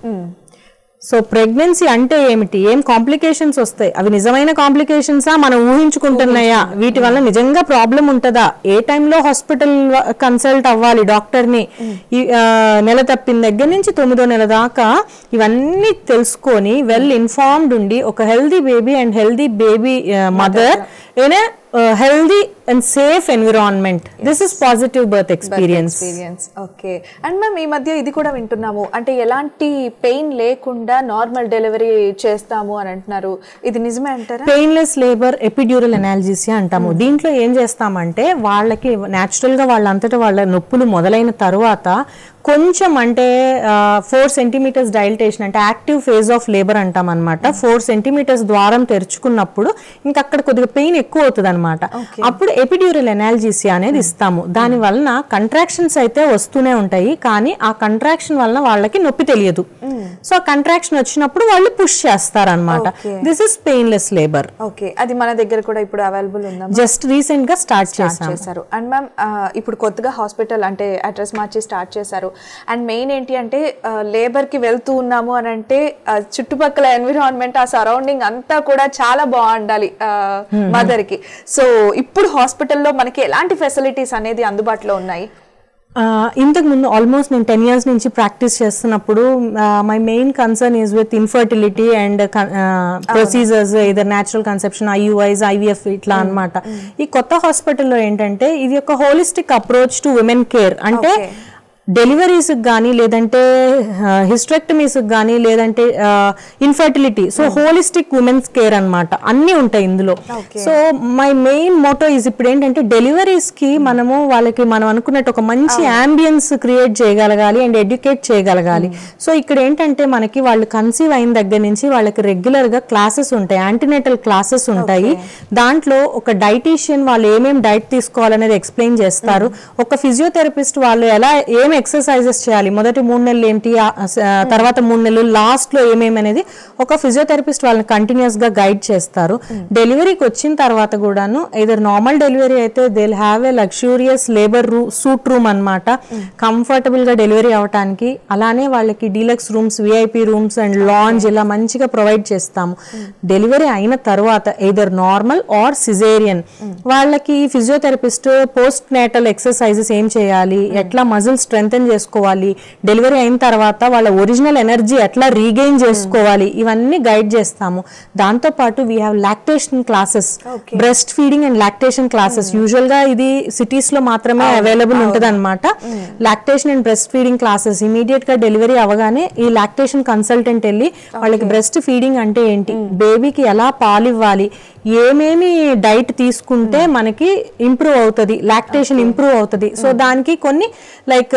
so pregnancy అంటే ఏమిటి ఏం కాంప్లికేషన్స్ వస్తాయి అవి నిజమైన కాంప్లికేషన్సా మనం ఊహించుకుంటున్నాయా వీటి వల్ల నిజంగా ప్రాబ్లం ఉంటుందా ఏ టైంలో హాస్పిటల్ కన్సల్ట్ అవ్వాలి డాక్టర్ ని ఈ, ఆ, నెల తప్పిన దగ్గర నుంచి తొమ్మిదో నెల దాకా ఇవన్నీ తెలుసుకొని వెల్ ఇన్ఫార్మ్డ్ ఉండి ఒక healthy baby and healthy baby mother ఏనే healthy and safe environment this is positive birth experience experience okay and ma'am ఈ మధ్య ఇది కూడా వింటున్నాము అంటే ఎలాంటి పెయిన్ లేకుండా నార్మల్ డెలివరీ చేస్తాము అని అంటున్నారు ఇది నిజమే అంటారా పెయిన్లెస్ లేబర్ ఎపిడ్యూరల్ ఎనాలజీసియా అంటాము దీంట్లో ఏం చేస్తామంటే వాళ్ళకి natural గా వాళ్ళంతటా వాళ్ళ నొప్పులు మొదలైన తర్వాత కొంచెం అంటే ఫోర్ సెంటీమీటర్స్ డైల్టేషన్ అంటే యాక్టివ్ ఫేజ్ ఆఫ్ లేబర్ అంటాం అనమాట ఫోర్ సెంటీమీటర్స్ ద్వారం తెరుచుకున్నప్పుడు ఇంకా అక్కడ కొద్దిగా పెయిన్ ఎక్కువ అవుతుంది అనమాట అప్పుడు ఎపిడ్యూరల్ ఎనాలజీసియా అనేది ఇస్తాము దాని వలన కంట్రాక్షన్స్ అయితే వస్తూనే ఉంటాయి కానీ ఆ కంట్రాక్షన్ వలన వాళ్ళకి నొప్పి తెలియదు సో ఆ కంట్రాక్షన్ వచ్చినప్పుడు వాళ్ళు పుష్ చేస్తారనమాట this is painless labour okay అది మన దగ్గర కూడా ఇప్పుడు అవైలబుల్ ఉందా జస్ట్ రీసెంట్ గా స్టార్ట్ స్టార్ట్ చేసాం చేశారు అండ్ మ్యామ్ ఇప్పుడు కొత్తగా హాస్పిటల్ అంటే అడ్రస్ మార్చి స్టార్ట్ చేశారు అండ్ మెయిన్ ఏంటి అంటే లేబర్ కి వెళ్తూ ఉన్నాము అని అంటే ఆ, చుట్టుపక్కల ఎన్విరాన్మెంట్ ఆ సరౌండింగ్ అంతా కూడా చాలా బాగుండాలి మదర్ కి సో ఇప్పుడు హాస్పిటల్లో మనకి ఎలాంటి ఫెసిలిటీస్ అనేది అందుబాటులో ఉన్నాయి ఆ, ఇంతకు ముందు ఆల్మోస్ట్ నేను టెన్ ఇయర్స్ నుంచి ప్రాక్టీస్ చేస్తున్నప్పుడు my main concern is with infertility and procedures either natural conception IUIs IVF ఇట్లా అన్నమాట ఈ కొత్త హాస్పిటల్లో ఏంటంటే ఇది ఒక holistic approach to women care అంటే డెలివరీస్ కానీ లేదంటే హిస్ట్రెక్టమీస్ కానీ లేదంటే infertility so holistic women's care అన్నమాట అన్నీ ఉంటాయి ఇందులో so my main motto is ఇప్పుడు ఏంటంటే డెలివరీస్ కి మనము వాళ్ళకి మనం అనుకున్నట్టు ఒక మంచి అంబియన్స్ క్రియేట్ చేయగలగాలి అండ్ ఎడ్యుకేట్ చేయగలగాలి సో ఇక్కడ ఏంటంటే మనకి వాళ్ళు కన్సీవ్ అయిన దగ్గర నుంచి వాళ్ళకి రెగ్యులర్ గా క్లాసెస్ ఉంటాయి యాంటీనేటల్ క్లాసెస్ ఉంటాయి దాంట్లో ఒక డైటీషియన్ వాళ్ళు ఏమేమి డైట్ తీసుకోవాలనేది ఎక్స్ప్లెయిన్ చేస్తారు ఒక ఫిజియోథెరపిస్ట్ వాళ్ళు ఎలా ఏం ఎక్సర్సైజెస్ చేయాలి మొదటి మూడు నెలలు ఏంటి ఆ, ఆ, తర్వాత మూడు నెలలు లాస్ట్ లో ఏమేమి అనేది ఒక ఫిజియోథెరపిస్ట్ వాళ్ళని కంటిన్యూస్ గా గైడ్ చేస్తారు డెలివరీకి వచ్చిన తర్వాత కూడాను ఇదర్ నార్మల్ డెలివరీ అయితే they have a luxurious labour రూ సూట్ రూమ్ అనమాట కంఫర్టబుల్ గా డెలివరీ అవటానికి అలానే వాళ్ళకి deluxe rooms VIP rooms and lounge ఇలా మంచిగా ప్రొవైడ్ చేస్తాము డెలివరీ అయిన తర్వాత ఎయిదర్ నార్మల్ ఆర్ సిజేరియన్ వాళ్ళకి ఫిజియోథెరపిస్ట్ పోస్ట్ నేటల్ ఎక్సర్సైజెస్ ఏం చేయాలి ఎట్లా మజిల్ స్ట్రెంగ్ చేసుకోవాలి డెలివరీ అయిన తర్వాత వాళ్ళ ఒరిజినల్ ఎనర్జీ ఎట్లా రీగెయిన్ చేసుకోవాలి ఇవన్నీ గైడ్ చేస్తాము దాంతో పాటు we have lactation classes breast feeding and lactation classes usual గా ఇది సిటీస్ లో మాత్రమే అవైలబుల్ ఉంటది అనమాట lactation and breast feeding classes immediate గా డెలివరీ అవగానే ఈ లాక్టేషన్ కన్సల్టెంట్ వెళ్ళి వాళ్ళకి బ్రెస్ట్ ఫీడింగ్ అంటే ఏంటి బేబీకి ఎలా పాలు ఇవ్వాలి ఏమేమి డైట్ తీసుకుంటే మనకి ఇంప్రూవ్ అవుతుంది లాక్టేషన్ ఇంప్రూవ్ అవుతుంది సో దానికి కొన్ని లైక్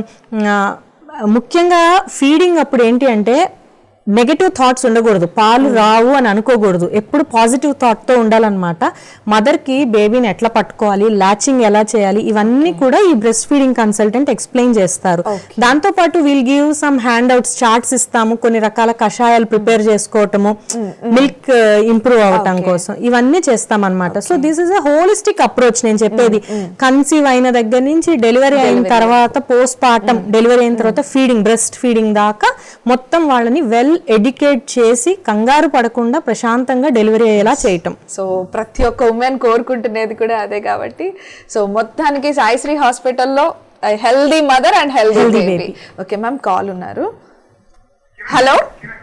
ముఖ్యంగా ఫీడింగ్ అప్పుడు ఏంటి అంటే నెగటివ్ థాట్స్ ఉండకూడదు పాలు రావు అని అనుకోకూడదు ఎప్పుడు పాజిటివ్ థాట్ తో ఉండాలన్నమాట మదర్ కి బేబీని ఎట్లా పట్టుకోవాలి లాచింగ్ ఎలా చేయాలి ఇవన్నీ కూడా ఈ బ్రెస్ట్ ఫీడింగ్ కన్సల్టెంట్ ఎక్స్ప్లెయిన్ చేస్తారు దాంతో పాటు will give some hand outs charts ఇస్తాము కొన్ని రకాల కషాయాలు ప్రిపేర్ చేసుకోవటము మిల్క్ ఇంప్రూవ్ అవటం కోసం ఇవన్నీ చేస్తాం అనమాట so this is a holistic approach నేను చెప్పేది కన్సీవ్ అయిన దగ్గర నుంచి డెలివరీ అయిన తర్వాత పోస్ట్ పార్టం డెలివరీ అయిన తర్వాత ఫీడింగ్ బ్రెస్ట్ ఫీడింగ్ దాకా మొత్తం వాళ్ళని వెల్ ఎడ్యుకేట్ చేసి కంగారు పడకుండా ప్రశాంతంగా డెలివరీ అయ్యేలా చేయటం సో ప్రతి ఒక్క ఉమెన్ కోరుకుంటున్నది కూడా అదే కాబట్టి సో మొత్తానికి సాయిశ్రీ హాస్పిటల్లో healthy mother and healthy baby okay ma'am call ఉన్నారు హలో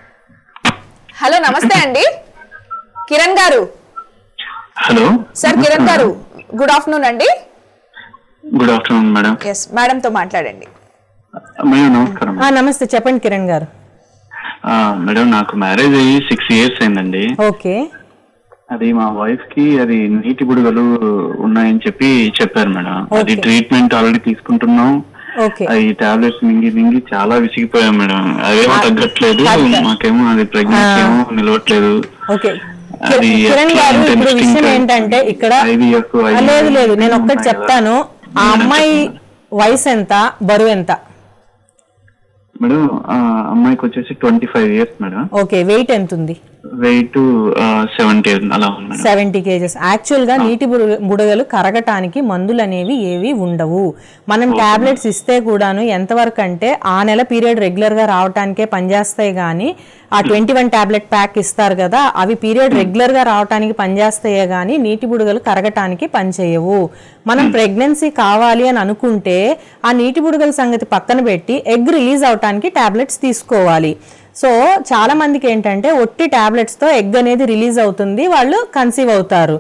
హలో నమస్తే అండి కిరణ్ గారు హలో సార్ కిరణ్ గారు గుడ్ ఆఫ్టర్నూన్ అండి గుడ్ ఆఫ్టర్నూన్ మేడం ఎస్ మేడంతో మాట్లాడండి మేడం నమస్కారం ఆ, నమస్తే చెప్పండి కిరణ్ గారు ఆ, మేడం నాకు మ్యారేజ్ అయ్యి సిక్స్ ఇయర్స్ అయిందండి ఓకే అది మా వైఫ్ కి అది నీటి బుడగలు ఉన్నాయని చెప్పి చెప్పారు మేడం అది ట్రీట్మెంట్ ఆల్రెడీ తీసుకుంటున్నాం ఓకే అది టాబ్లెట్స్ మింగి మింగి చాలా విసిగిపోయాం మేడం అదేమో తగ్గట్లేదు మాకేమో అది ప్రెగ్నెన్సీ ఏమో నిలవట్లేదు ఓకే అది కిరణ్ ఎట్లా గారు అంటే ఇప్పుడు నెక్స్ట్ విషయం ఇంకా ఏంటంటే ఇక్కడ IVF, ఆ, లేదు లేదు నేను ఒక్కటి ఉన్నాయి కదా. చెప్తాను ఆ మేడం అమ్మాయి చెప్పండి. వయసు ఎంత బరువు ఎంత మేడం ఆ అమ్మాయికి వచ్చేసి twenty five years madam okay weight ఎంత ఉంది వెయిట్ సెవెంటీ అలా ఉంది మేడం సెవెంటీ కేజెస్ యాక్చువల్ గా నీటి బుడ- బుడగలు కరగటానికి మందులు అనేవి ఏవి ఉండవు మనం టాబ్లెట్స్ ఇస్తే కూడాను ఎంతవరకు అంటే ఆ నెల పీరియడ్ రెగ్యులర్ గా రావటానికే పనిచేస్తాయి కానీ ఆ ట్వంటీ వన్ టాబ్లెట్ ప్యాక్ ఇస్తారు కదా అవి పీరియడ్ రెగ్యులర్ గా రావటానికి పనిచేస్తాయే కానీ నీటి బుడగలు కరగటానికి పనిచేయవు మనం ప్రెగ్నెన్సీ కావాలి అని అనుకుంటే ఆ నీటి బుడగల సంగతి పక్కన పెట్టి ఎగ్ రిలీజ్ అవటానికి టాబ్లెట్స్ తీసుకోవాలి సో చాలా మందికి ఏంటంటే ఒట్టి టాబ్లెట్స్ తో ఎగ్ అనేది రిలీజ్ అవుతుంది వాళ్ళు కన్సీవ్ అవుతారు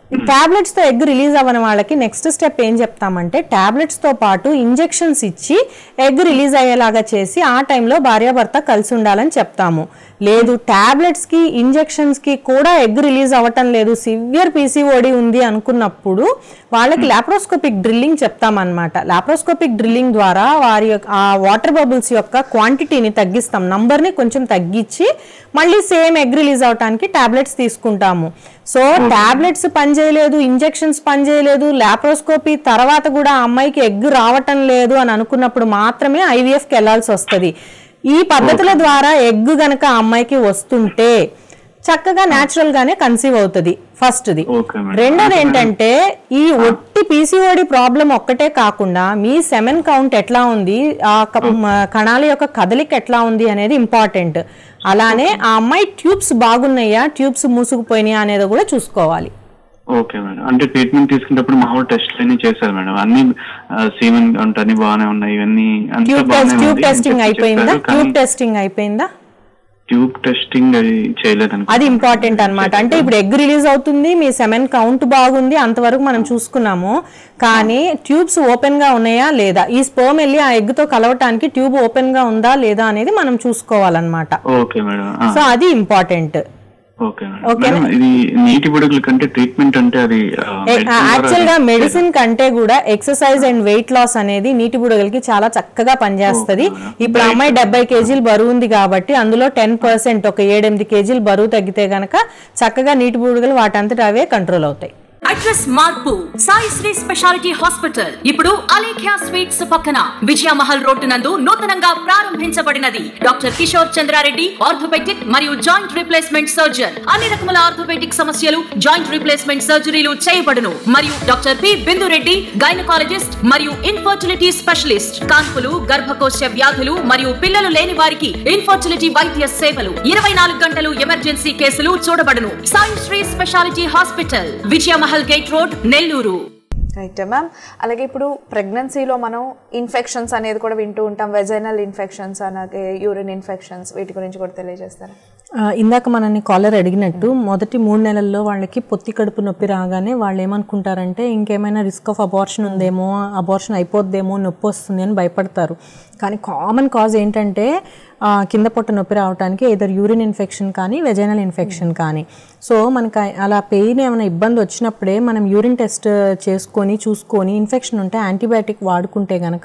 టాబ్లెట్స్ తో ఎగ్ రిలీజ్ అవ్వని వాళ్ళకి నెక్స్ట్ స్టెప్ ఏం చెప్తామంటే టాబ్లెట్స్ తో పాటు ఇంజెక్షన్స్ ఇచ్చి ఎగ్ రిలీజ్ అయ్యేలాగా చేసి ఆ టైంలో భార్యాభర్త కలిసి ఉండాలని చెప్తాము లేదు టాబ్లెట్స్ కి ఇంజెక్షన్స్ కి కూడా ఎగ్ రిలీజ్ అవ్వటం లేదు సివియర్ పీసీఓడి ఉంది అనుకున్నప్పుడు వాళ్ళకి లాప్రోస్కోపిక్ డ్రిల్లింగ్ చెప్తామన్నమాట లాప్రోస్కోపిక్ డ్రిల్లింగ్ ద్వారా వారి యొక్క ఆ వాటర్ బబుల్స్ యొక్క క్వాంటిటీని తగ్గిస్తాం నంబర్ని కొంచెం తగ్గించి మళ్ళీ సేమ్ ఎగ్ రిలీజ్ అవటానికి టాబ్లెట్స్ తీసుకుంటాము సో టాబ్లెట్స్ పనిచేయలేదు ఇంజెక్షన్స్ పనిచేయలేదు లాప్రోస్కోపీ తర్వాత కూడా ఆ అమ్మాయికి ఎగ్ రావటం లేదు అని అనుకున్నప్పుడు మాత్రమే ఐవీఎఫ్కి వెళ్లాల్సి వస్తుంది ఈ పద్ధతుల ద్వారా ఎగ్ గనక ఆ అమ్మాయికి వస్తుంటే చక్కగా న్యాచురల్ గానే కన్సీవ్ అవుతుంది ఫస్ట్ది Okay, madam. రెండోది ఏంటంటే ఈ ఒట్టి పీసీఓడి ప్రాబ్లం ఒక్కటే కాకుండా మీ సెమెన్ కౌంట్ ఎట్లా ఉంది ఆ క- మ- కణాల యొక్క కదలిక ఎట్లా ఉంది అనేది ఇంపార్టెంట్ అలానే ఆ అమ్మాయి ట్యూబ్స్ బాగున్నాయా ట్యూబ్స్ మూసుకుపోయినాయా అనేది కూడా చూసుకోవాలి ఓకే మేడం అంటే ట్రీట్మెంట్ తీసుకునేటప్పుడు మా వాళ్ళు టెస్ట్ అన్ని చేశారు మేడం అన్ని సీమన్ అంటే అన్ని బాగానే ఉన్నాయి ఇవన్నీ అంతా ట్యూబ్ బాగానే టెస్ట్ ట్యూబ్ ఉంది. టెస్టింగ్ చెప్పి అయిపోయిందా చెప్పారు, కానీ ట్యూబ్ టెస్టింగ్ అయిపోయిందా ట్యూబ్ టెస్టింగ్ అది చేయలేదు అనుకో. అది ఇంపార్టెంట్ అన్నమాట అంటే ఇప్పుడు ఎగ్ రిలీజ్ అవుతుంది మీ సెమెన్ కౌంట్ బాగుంది అంతవరకు మనం చూసుకున్నాము కానీ ట్యూబ్స్ ఓపెన్ గా ఉన్నాయా లేదా ఈ స్పోమ్ వెళ్ళి ఆ ఎగ్ తో కలవటానికి ట్యూబ్ ఓపెన్ గా ఉందా లేదా అనేది మనం చూసుకోవాలన్నమాట ఓకే మేడం ఆ, సో అది ఇంపార్టెంట్ ఓకే మేడం మేడం ఇది నీటి బుడగల కంటే ట్రీట్మెంట్ అంటే అది ఆ, medicine ద్వారా యాక్చువల్ గా అది- మెడిసిన్ కంటే కూడా ఎక్సర్సైజ్ అండ్ వెయిట్ లాస్ అనేది నీటి బుడగలకి చాలా చక్కగా పనిచేస్తది ఇప్పుడు ఆ అమ్మాయి డెబ్బై కేజీలు బరువు ఉంది కాబట్టి అందులో టెన్ పర్సెంట్ ఒక ఏడెనిమిది కేజీలు బరువు తగ్గితే గనక చక్కగా నీటి బుడగలు వాటంతట అవే కంట్రోల్ అవుతాయి అడ్రస్ మార్పు సాయి శ్రీ స్పెషాలిటీ హాస్పిటల్ ఇప్పుడు అలేఖ్య స్వీట్స్ పక్కన విజయమహల్ రోడ్డు నందు నూతనంగా ప్రారంభించబడినది డాక్టర్ కిషోర్ చంద్రారెడ్డి ఆర్థోపెటిక్ మరియు జాయింట్ రీప్లేస్మెంట్ సర్జన్ అన్ని రకముల ఆర్థోపెటిక్ సమస్యలు జాయింట్ రీప్లేస్మెంట్ సర్జరీలు చేయబడును మరియు డాక్టర్ పి బిందురెడ్డి గైనకాలజిస్ట్ మరియు ఇన్ఫర్టిలిటీ స్పెషలిస్ట్ కాన్పులు గర్భకోశ వ్యాధులు మరియు పిల్లలు లేని వారికి ఇన్ఫర్టిలిటీ వైద్య సేవలు ఇరవై నాలుగు గంటలు ఎమర్జెన్సీ కేసులు చూడబడును Sai Shri speciality hospital Vijayamahal gate road Nellore right ma'am అలాగే ఇప్పుడు ప్రెగ్నెన్సీలో మనం ఇన్ఫెక్షన్స్ అనేది కూడా వింటూ ఉంటాం వెజైనల్ ఇన్ఫెక్షన్స్ అలాగే యూరిన్ ఇన్ఫెక్షన్స్ వీటి గురించి కూడా తెలియజేస్తారా ఆ, ఇందాక మనల్ని కాలర్ అడిగినట్టు మొదటి మూడు నెలల్లో వాళ్ళకి పొత్తి కడుపు నొప్పి రాగానే వాళ్ళు ఏమనుకుంటారంటే ఇంకేమైనా రిస్క్ ఆఫ్ అబార్షన్ ఉందేమో అబార్షన్ అయిపోద్దేమో నొప్పి వస్తుంది అని భయపడతారు కానీ కామన్ కాజ్ ఏంటంటే ఆ, కింద పొట్ట నొప్పి రావడానికి ఏదర్ యూరిన్ ఇన్ఫెక్షన్ కానీ వెజైనల్ ఇన్ఫెక్షన్ కానీ సో మనకి అలా పెయిన్ ఏమైనా ఇబ్బంది వచ్చినప్పుడే మనం యూరిన్ టెస్ట్ చేసుకొని చూసుకొని ఇన్ఫెక్షన్ ఉంటే యాంటీబయాటిక్ వాడుకుంటే గనక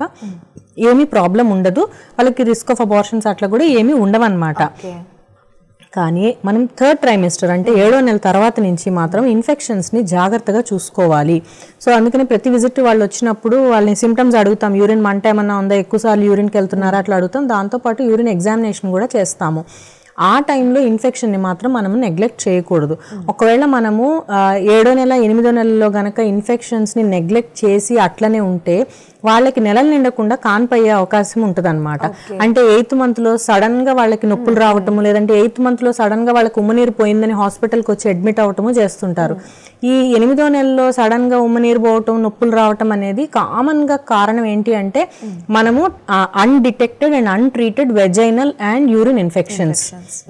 ఏమీ ప్రాబ్లం ఉండదు వాళ్ళకి రిస్క్ ఆఫ్ అబార్షన్స్ అట్లా కూడా ఏమీ ఉండవన్నమాట కానీ మనం థర్డ్ ట్రైమిస్టర్ అంటే ఏడో నెల తర్వాత నుంచి మాత్రం ఇన్ఫెక్షన్స్ని జాగ్రత్తగా చూసుకోవాలి సో అందుకని ప్రతి విజిట్ వాళ్ళు వచ్చినప్పుడు వాళ్ళని సిమ్టమ్స్ అడుగుతాం యూరిన్ మంట ఏమన్నా ఉందా ఎక్కువసార్లు యూరిన్కి వెళ్తున్నారా అట్లా అడుగుతాం దాంతోపాటు యూరిన్ ఎగ్జామినేషన్ కూడా చేస్తాము ఆ టైంలో ఇన్ఫెక్షన్ని మాత్రం మనము నెగ్లెక్ట్ చేయకూడదు ఒకవేళ మనము ఆ, ఏడో నెల ఎనిమిదో నెలలో గనక ఇన్ఫెక్షన్స్ని నెగ్లెక్ట్ చేసి అట్లనే ఉంటే వాళ్ళకి నెలలు నిండకుండా కాన్పయ్యే అవకాశం ఉంటుంది అంటే ఎయిత్ మంత్లో సడన్ గా వాళ్ళకి నొప్పులు రావటము లేదంటే ఎయిత్ మంత్లో సడన్ గా వాళ్ళకి ఉమ్మనీరు పోయిందని హాస్పిటల్కి వచ్చి అడ్మిట్ అవటము చేస్తుంటారు ఈ ఎనిమిదో నెలలో సడన్ గా ఉమ్మనీరు పోవటం నొప్పులు రావటం అనేది కామన్ గా కారణం ఏంటి అంటే మనము undetected and untreated vaginal and urine infections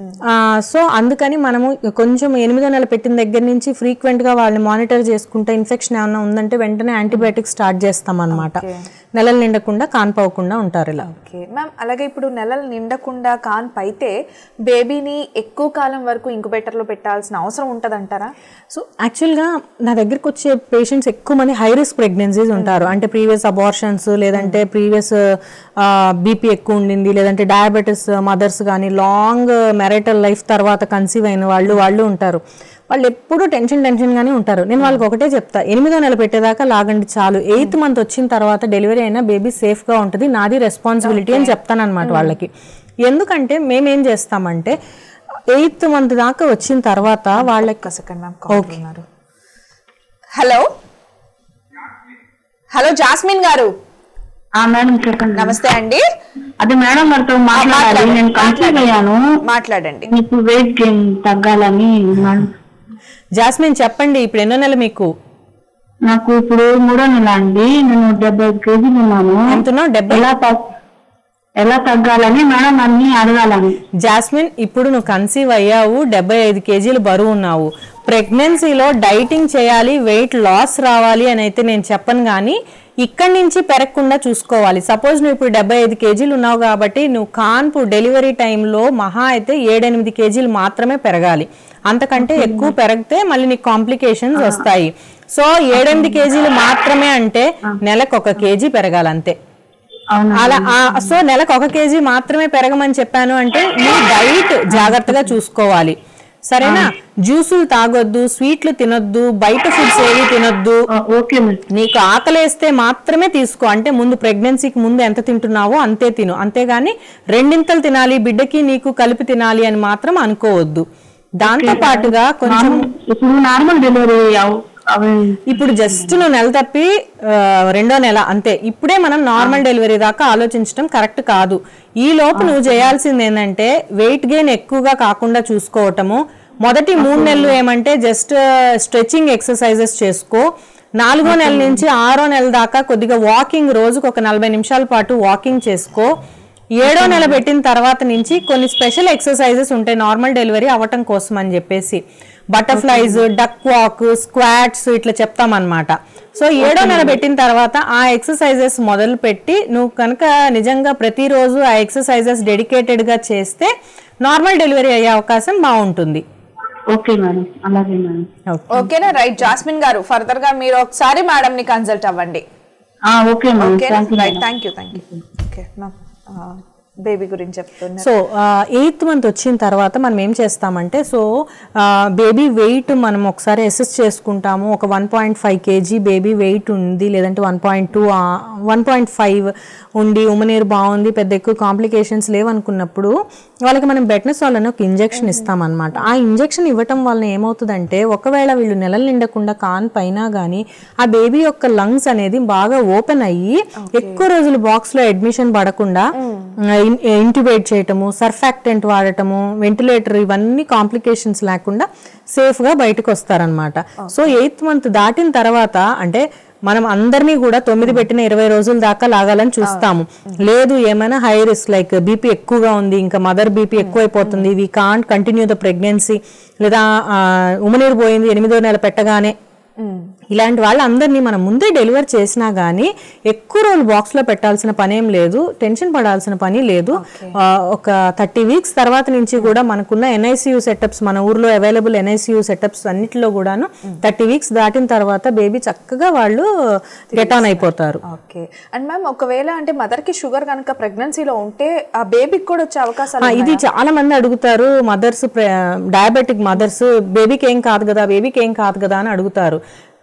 so అందుకని మనము కొంచెం ఎనిమిదో నెల పెట్టిన దగ్గర నుంచి ఫ్రీక్వెంట్ గా వాళ్ళని మానిటర్ చేసుకుంటే ఇన్ఫెక్షన్ ఏమైనా ఉందంటే వెంటనే యాంటీబయాటిక్ స్టార్ట్ చేస్తాం అనమాట నెలలు నిండకుండా కాన్పోకుండా ఉంటారు ఇలా ఓకే మ్యామ్ అలాగే ఇప్పుడు నెలలు నిండకుండా కాన్పు అయితే బేబీని ఎక్కువ కాలం వరకు ఇంకుబేటర్లో పెట్టాల్సిన అవసరం ఉంటుందంటారా సో యాక్చువల్గా నా దగ్గరికి వచ్చే పేషెంట్స్ ఎక్కువ మంది హై రిస్క్ ప్రెగ్నెన్సీస్ ఉంటారు అంటే ప్రీవియస్ అబార్షన్స్ లేదంటే ప్రీవియస్ బీపీ ఎక్కువ ఉండింది లేదంటే డయాబెటీస్ మదర్స్ కానీ లాంగ్ మ్యారిటల్ లైఫ్ తర్వాత కన్సీవ్ అయిన వాళ్ళు వాళ్ళు ఉంటారు వాళ్ళు ఎప్పుడూ టెన్షన్ టెన్షన్గానే ఉంటారు నేను వాళ్ళకి ఒకటే చెప్తా ఎనిమిదో నెల పెట్టేదాకా లాగండి చాలు ఎయిత్ మంత్ వచ్చిన తర్వాత డెలివరీ అయినా బేబీ సేఫ్గా ఉంటుంది నాది రెస్పాన్సిబిలిటీ అని చెప్తాను అనమాట వాళ్ళకి ఎందుకంటే మేమేం చేస్తామంటే ఎయిత్ మంత్ దాకా వచ్చిన తర్వాత వాళ్ళకి ఒక సెకండ్ మ్యామ్ కాల్ ఉన్నారు హలో హలో జాస్మిన్ గారు ఆ మేడం చెప్పండి నమస్తే అండి అదే మేడం గారితో మాట్లాడాలి నేను కన్సీవ్ అయ్యాను మాట్లాడండి మీకు వెయిట్ గెయిన్ తగ్గాలని మేడం జాస్మిన్ చెప్పండి ఇప్పుడు ఎన్నో నెల మీకు నాకు ఇప్పుడు మూడో నెల అండి నేను డెబ్బై ఐదు కేజీలు ఉన్నాను ఎంతున్నావు డెబ్బై ఎలా తగ్- ఎలా తగ్గాలని మేడం అన్ని అడగాలని జాస్మిన్ ఇప్పుడు నువ్వు కన్సీవ్ అయ్యావు డెబ్బై ఐదు కేజీలు బరువు ఉన్నావు ప్రెగ్నెన్సీలో డైటింగ్ చేయాలి వెయిట్ లాస్ రావాలి అని అయితే నేను చెప్పను కానీ ఇక్కడి నుంచి పెరగకుండా చూసుకోవాలి సపోజ్ నువ్వు ఇప్పుడు డెబ్బై ఐదు కేజీలు ఉన్నావు కాబట్టి నువ్వు కాన్పు డెలివరీ టైంలో మహా అయితే ఏడెనిమిది కేజీలు మాత్రమే పెరగాలి అంతకంటే ఎక్కువ పెరిగితే మళ్ళీ నీకు కాంప్లికేషన్స్ వస్తాయి సో ఏడెనిమిది కేజీలు మాత్రమే అంటే నెలకు ఒక కేజీ పెరగాలి అంతే అవునా అలా ఆ- సో నెలకు ఒక కేజీ మాత్రమే పెరగమని చెప్పాను అంటే నీ డైట్ జాగ్రత్తగా చూసుకోవాలి సరేనా జ్యూసులు తాగొద్దు స్వీట్లు తినొద్దు బయట ఫుడ్స్ ఏవి తినొద్దు ఆ, ఓకే మేడం నీకు ఆకలేస్తే మాత్రమే తీసుకో అంటే ముందు ప్రెగ్నెన్సీకి ముందు ఎంత తింటున్నావో అంతే తిను అంతేగాని రెండింతలు తినాలి బిడ్డకి నీకు కలిపి తినాలి అని మాత్రం అనుకోవద్దు దాంతో పాటుగా కొంచెం ఇప్పుడు నార్మల్ డెలివరీ అవ్- అవి ఇప్పుడు జస్ట్ నువ్వు నెల తప్పి ఆ, రెండో నెల అంతే ఇప్పుడే మనం నార్మల్ డెలివరీ దాకా ఆలోచించడం కరెక్ట్ కాదు ఈ లోపు నువ్వు చేయాల్సింది ఏంటంటే వెయిట్ గెయిన్ ఎక్కువగా కాకుండా చూసుకోవటము మొదటి మూడు నెలలు ఏమంటే జస్ట్ స్ట్రెచింగ్ ఎక్సర్సైజెస్ చేసుకో నాలుగో నెల నుంచి ఆరో నెల దాకా కొద్దిగా వాకింగ్ రోజుకు ఒక నలభై నిమిషాల పాటు వాకింగ్ చేసుకో ఏడో నెల పెట్టిన తర్వాత నుంచి కొన్ని స్పెషల్ ఎక్సర్సైజెస్ ఉంటాయి నార్మల్ డెలివరీ అవ్వటం కోసం అని చెప్పేసి బటర్ఫ్లైస్ డక్ వాక్ స్క్వాట్స్ ఇట్లా చెప్తామన్నమాట సో ఏడో నెల పెట్టిన తర్వాత ఆ ఎక్సర్సైజెస్ మొదలు పెట్టి నువ్వు కనుక నిజంగా ప్రతిరోజు ఆ ఎక్సర్సైజెస్ డెడికేటెడ్ గా చేస్తే నార్మల్ డెలివరీ అయ్యే అవకాశం బాగుంటుంది ఓకే మేడం అలాగే మేడం ఓకేనా రైట్ జాస్మిన్ గారు ఫర్దర్ గా మీరు ఒకసారి మేడం ని కన్సల్ట్ అవ్వండి ఆ, okay madam okay thank you right thank you thank you okay baby గురించి చెప్తున్నారు సో ఎయిత్ మంత్ వచ్చిన తర్వాత మనం ఏం చేస్తామంటే సో బేబీ వెయిట్ మనం ఒకసారి అసెస్ చేసుకుంటాము ఒక one point five KG baby weight ఉంది లేదంటే one point two one point five ఉండి ఉమ్మనీరు బాగుంది పెద్ద ఎక్కువ కాంప్లికేషన్స్ లేవనుకున్నప్పుడు వాళ్ళకి మనం బెట్నసాల్ అని ఒక ఇంజెక్షన్ ఇస్తామన్నమాట ఆ ఇంజెక్షన్ ఇవ్వటం వలన ఏమవుతుందంటే ఒకవేళ వీళ్ళు నెలలు నిండకుండా కాన్ పైన కానీ ఆ బేబీ యొక్క లంగ్స్ అనేది బాగా ఓపెన్ అయ్యి ఎక్కువ రోజులు బాక్స్ లో అడ్మిషన్ పడకుండా ఇంటిబేట్ చేయటము సర్ఫాక్టెంట్ వాడటము వెంటిలేటర్ ఇవన్నీ కాంప్లికేషన్స్ లేకుండా సేఫ్ గా బయటకు వస్తారనమాట సో ఎయిత్ మంత్ దాటిన తర్వాత అంటే మనం అందరినీ కూడా తొమ్మిది పెట్టిన ఇరవై రోజుల దాకా లాగాలని చూస్తాము లేదు ఏమైనా హై రిస్క్ లైక్ బీపీ ఎక్కువగా ఉంది ఇంకా మదర్ బీపీ ఎక్కువైపోతుంది we can't continue the pregnancy లేదా ఉమనీరు పోయింది ఎనిమిదో నెల పెట్టగానే ఇలాంటి వాళ్ళందరినీ మనం ముందే డెలివర్ చేసినా గానీ ఎక్కువ రోజులు బాక్స్ లో పెట్టాల్సిన పని ఏం లేదు టెన్షన్ పడాల్సిన పని లేదు ఆ, ఒక థర్టీ వీక్స్ తర్వాత నుంచి కూడా మనకున్న ఎన్ఐసియు సెటప్స్ మన ఊర్లో అవైలబుల్ ఎన్ఐసియు సెటప్స్ అన్నిటిలో కూడాను థర్టీ వీక్స్ దాటిన తర్వాత బేబీ చక్కగా వాళ్ళు గెట్ ఆన్ అయిపోతారు ఓకే అండ్ మ్యామ్ ఒకవేళ అంటే మదర్ కి షుగర్ కనుక ప్రెగ్నెన్సీలో ఉంటే ఆ బేబీకి కూడా వచ్చే అవకాశాలు ఆ, ఇది చాలా మంది అడుగుతారు మదర్స్ డయాబెటిక్ మదర్స్ బేబీకి ఏం కాదు కదా బేబీకి ఏం కాదు కదా అని అడుగుతారు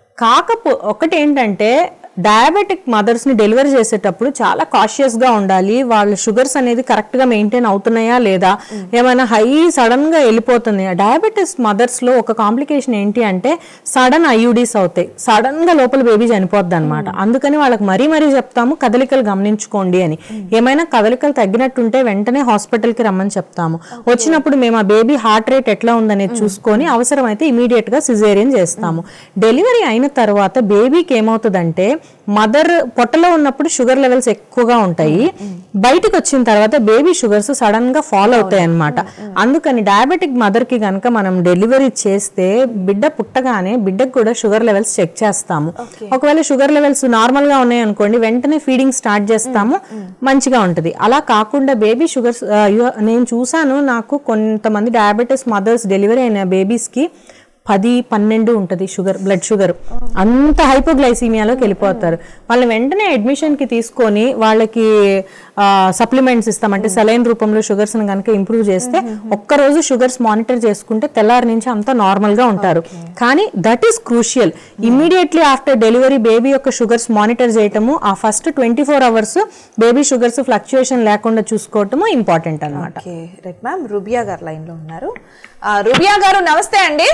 కాకపో ఒకటి ఏంటంటే డయాబెటిక్ మదర్స్ ని డెలివరీ చేసేటప్పుడు చాలా కాషియస్ గా ఉండాలి వాళ్ళ షుగర్స్ అనేది కరెక్ట్ గా మెయింటైన్ అవుతున్నాయా లేదా ఏమైనా హై సడన్ గా వెళ్ళిపోతుంది డయాబెటిస్ మదర్స్ లో ఒక కాంప్లికేషన్ ఏంటి అంటే సడన్ ఐయుడీస్ అవుతాయి సడన్ గా లోపల బేబీ చనిపోద్ది అనమాట అందుకని వాళ్ళకి మరీ మరీ చెప్తాము కదలికలు గమనించుకోండి అని ఏమైనా కదలికలు తగ్గినట్టుంటే వెంటనే hospital కి రమ్మని చెప్తాము వచ్చినప్పుడు మేము ఆ బేబీ హార్ట్ రేట్ ఎట్లా ఉందనేది చూసుకొని అవసరమైతే ఇమీడియట్ గా సిజేరియన్ చేస్తాము డెలివరీ అయిన తర్వాత బేబీకి ఏమవుతుందంటే మదర్ పొట్టలో ఉన్నప్పుడు షుగర్ లెవెల్స్ ఎక్కువగా ఉంటాయి బయటకు వచ్చిన తర్వాత బేబీ షుగర్స్ సడన్ గా ఫాలో అవుతాయి అన్నమాట అందుకని డయాబెటిక్ మదర్ కి గనక మనం డెలివరీ చేస్తే బిడ్డ పుట్టగానే బిడ్డకు కూడా షుగర్ లెవెల్స్ చెక్ చేస్తాము ఒకవేళ షుగర్ లెవెల్స్ నార్మల్ గా ఉన్నాయి అనుకోండి వెంటనే ఫీడింగ్ స్టార్ట్ చేస్తాము మంచిగా ఉంటది అలా కాకుండా బేబీ షుగర్స్ నేను చూసాను నాకు కొంతమంది డయాబెటీస్ మదర్స్ డెలివరీ అయిన బేబీస్ కి పది పన్నెండు ఉంటుంది షుగర్ బ్లడ్ షుగర్ అంత హైపోగ్లైసీమియాలోకి వెళ్ళిపోతారు వాళ్ళని వెంటనే అడ్మిషన్ కి తీసుకొని వాళ్ళకి సప్లిమెంట్స్ ఇస్తాం అంటే సెలైన్ రూపంలో షుగర్స్ కనుక ఇంప్రూవ్ చేస్తే ఒక్క రోజు షుగర్స్ మానిటర్ చేసుకుంటే తెల్లారి నుంచి అంతా నార్మల్ గా ఉంటారు కానీ that is crucial immediately after delivery baby యొక్క షుగర్స్ మానిటర్ చేయటము ఆ first twenty four hours baby sugars fluctuation లేకుండా చూసుకోవటము ఇంపార్టెంట్ అన్నమాట ఓకే రైట్ మ్యామ్ రుబియా గారు లైన్ లో ఉన్నారు ఆ, రుబియా గారు నమస్తే అండి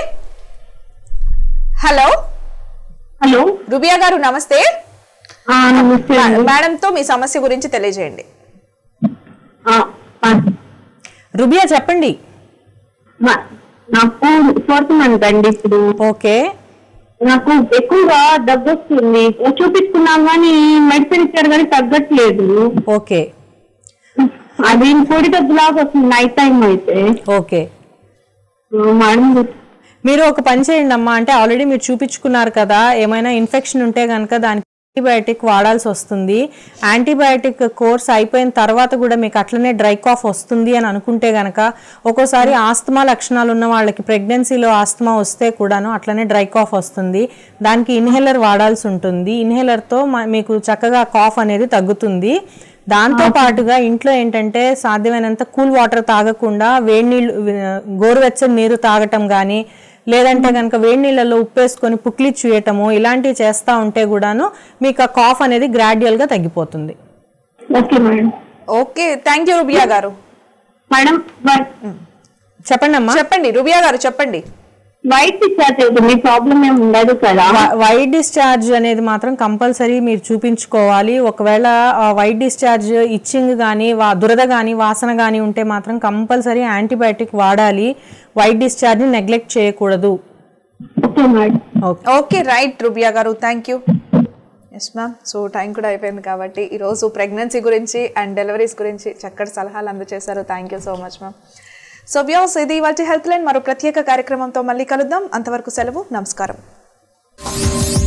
హలో హలో రుబియా గారు నమస్తే ఆ, నమస్తే అండి. మేడం తో మీ సమస్య గురించి తెలియజేయండి ఆ, ఆ, రుబియా చెప్పండి మా- నాకు ఫోర్త్ మంత్ అండి ఇప్పుడు ఓకే నాకు ఎక్కువగా దగ్గు వస్తుంది చూపించుకున్నాం కానీ మెడిసిన్ ఇచ్చారు కానీ తగ్గట్లేదు ఓకే అది పొడిదబ్బు లాగా వస్తుంది నైట్ టైం అయితే ఓకే ఆ, మేడం మీరు ఒక పని చేయండి అమ్మా అంటే ఆల్రెడీ మీరు చూపించుకున్నారు కదా ఏమైనా ఇన్ఫెక్షన్ ఉంటే కనుక దానికి యాంటీబయాటిక్ వాడాల్సి వస్తుంది యాంటీబయాటిక్ కోర్స్ అయిపోయిన తర్వాత కూడా మీకు అట్లనే డ్రై కాఫ్ వస్తుంది అని అనుకుంటే గనక ఒక్కోసారి ఆస్తమా లక్షణాలు ఉన్న వాళ్ళకి ప్రెగ్నెన్సీలో ఆస్తమా వస్తే కూడాను అట్లనే డ్రై కాఫ్ వస్తుంది దానికి ఇన్హేలర్ వాడాల్సి ఉంటుంది ఇన్హేలర్తో మీకు చక్కగా కాఫ్ అనేది తగ్గుతుంది దాంతో పాటుగా ఇంట్లో ఏంటంటే సాధ్యమైనంత కూల్ వాటర్ తాగకుండా వేడి నీళ్ళు గోరువెచ్చని నీరు తాగటం కానీ లేదంటే కనుక వేడి నీళ్ళలో ఉప్పేసుకొని పుక్లి చూయటము ఇలాంటివి చేస్తూ ఉంటే కూడాను మీకు ఆ కాఫ్ అనేది గ్రాడ్యువల్గా తగ్గిపోతుంది okay madam okay thank you Rubia గారు మేడం వై- చెప్పండి అమ్మా చెప్పండి రుబియా గారు చెప్పండి వైట్ డిశ్చార్జ్ అవుతుంది ప్రాబ్లం ఏమి ఉండదు కదా వైట్ డిశ్చార్జ్ అనేది మాత్రం కంపల్సరీ మీరు చూపించుకోవాలి ఒకవేళ వైట్ డిశ్చార్జ్ ఇచ్చింగ్ కానీ వా దురద కానీ వాసన కానీ ఉంటే మాత్రం కంపల్సరీ యాంటీబయాటిక్ వాడాలి వైట్ డిశ్చార్జ్ నెగ్లెక్ట్ చేయకూడదు okay madam okay okay right Rubia గారు thank you yes ma'am so time కూడా అయిపోయింది కాబట్టి ఈరోజు ప్రెగ్నెన్సీ గురించి అండ్ డెలివరీస్ గురించి చక్కటి సలహాలు అందజేశారు thank you so much ma'am so views ఇది ఇవాళ హెల్త్ లైన్ మరో ప్రత్యేక కార్యక్రమంతో మళ్ళీ కలుద్దాం అంతవరకు సెలవు నమస్కారం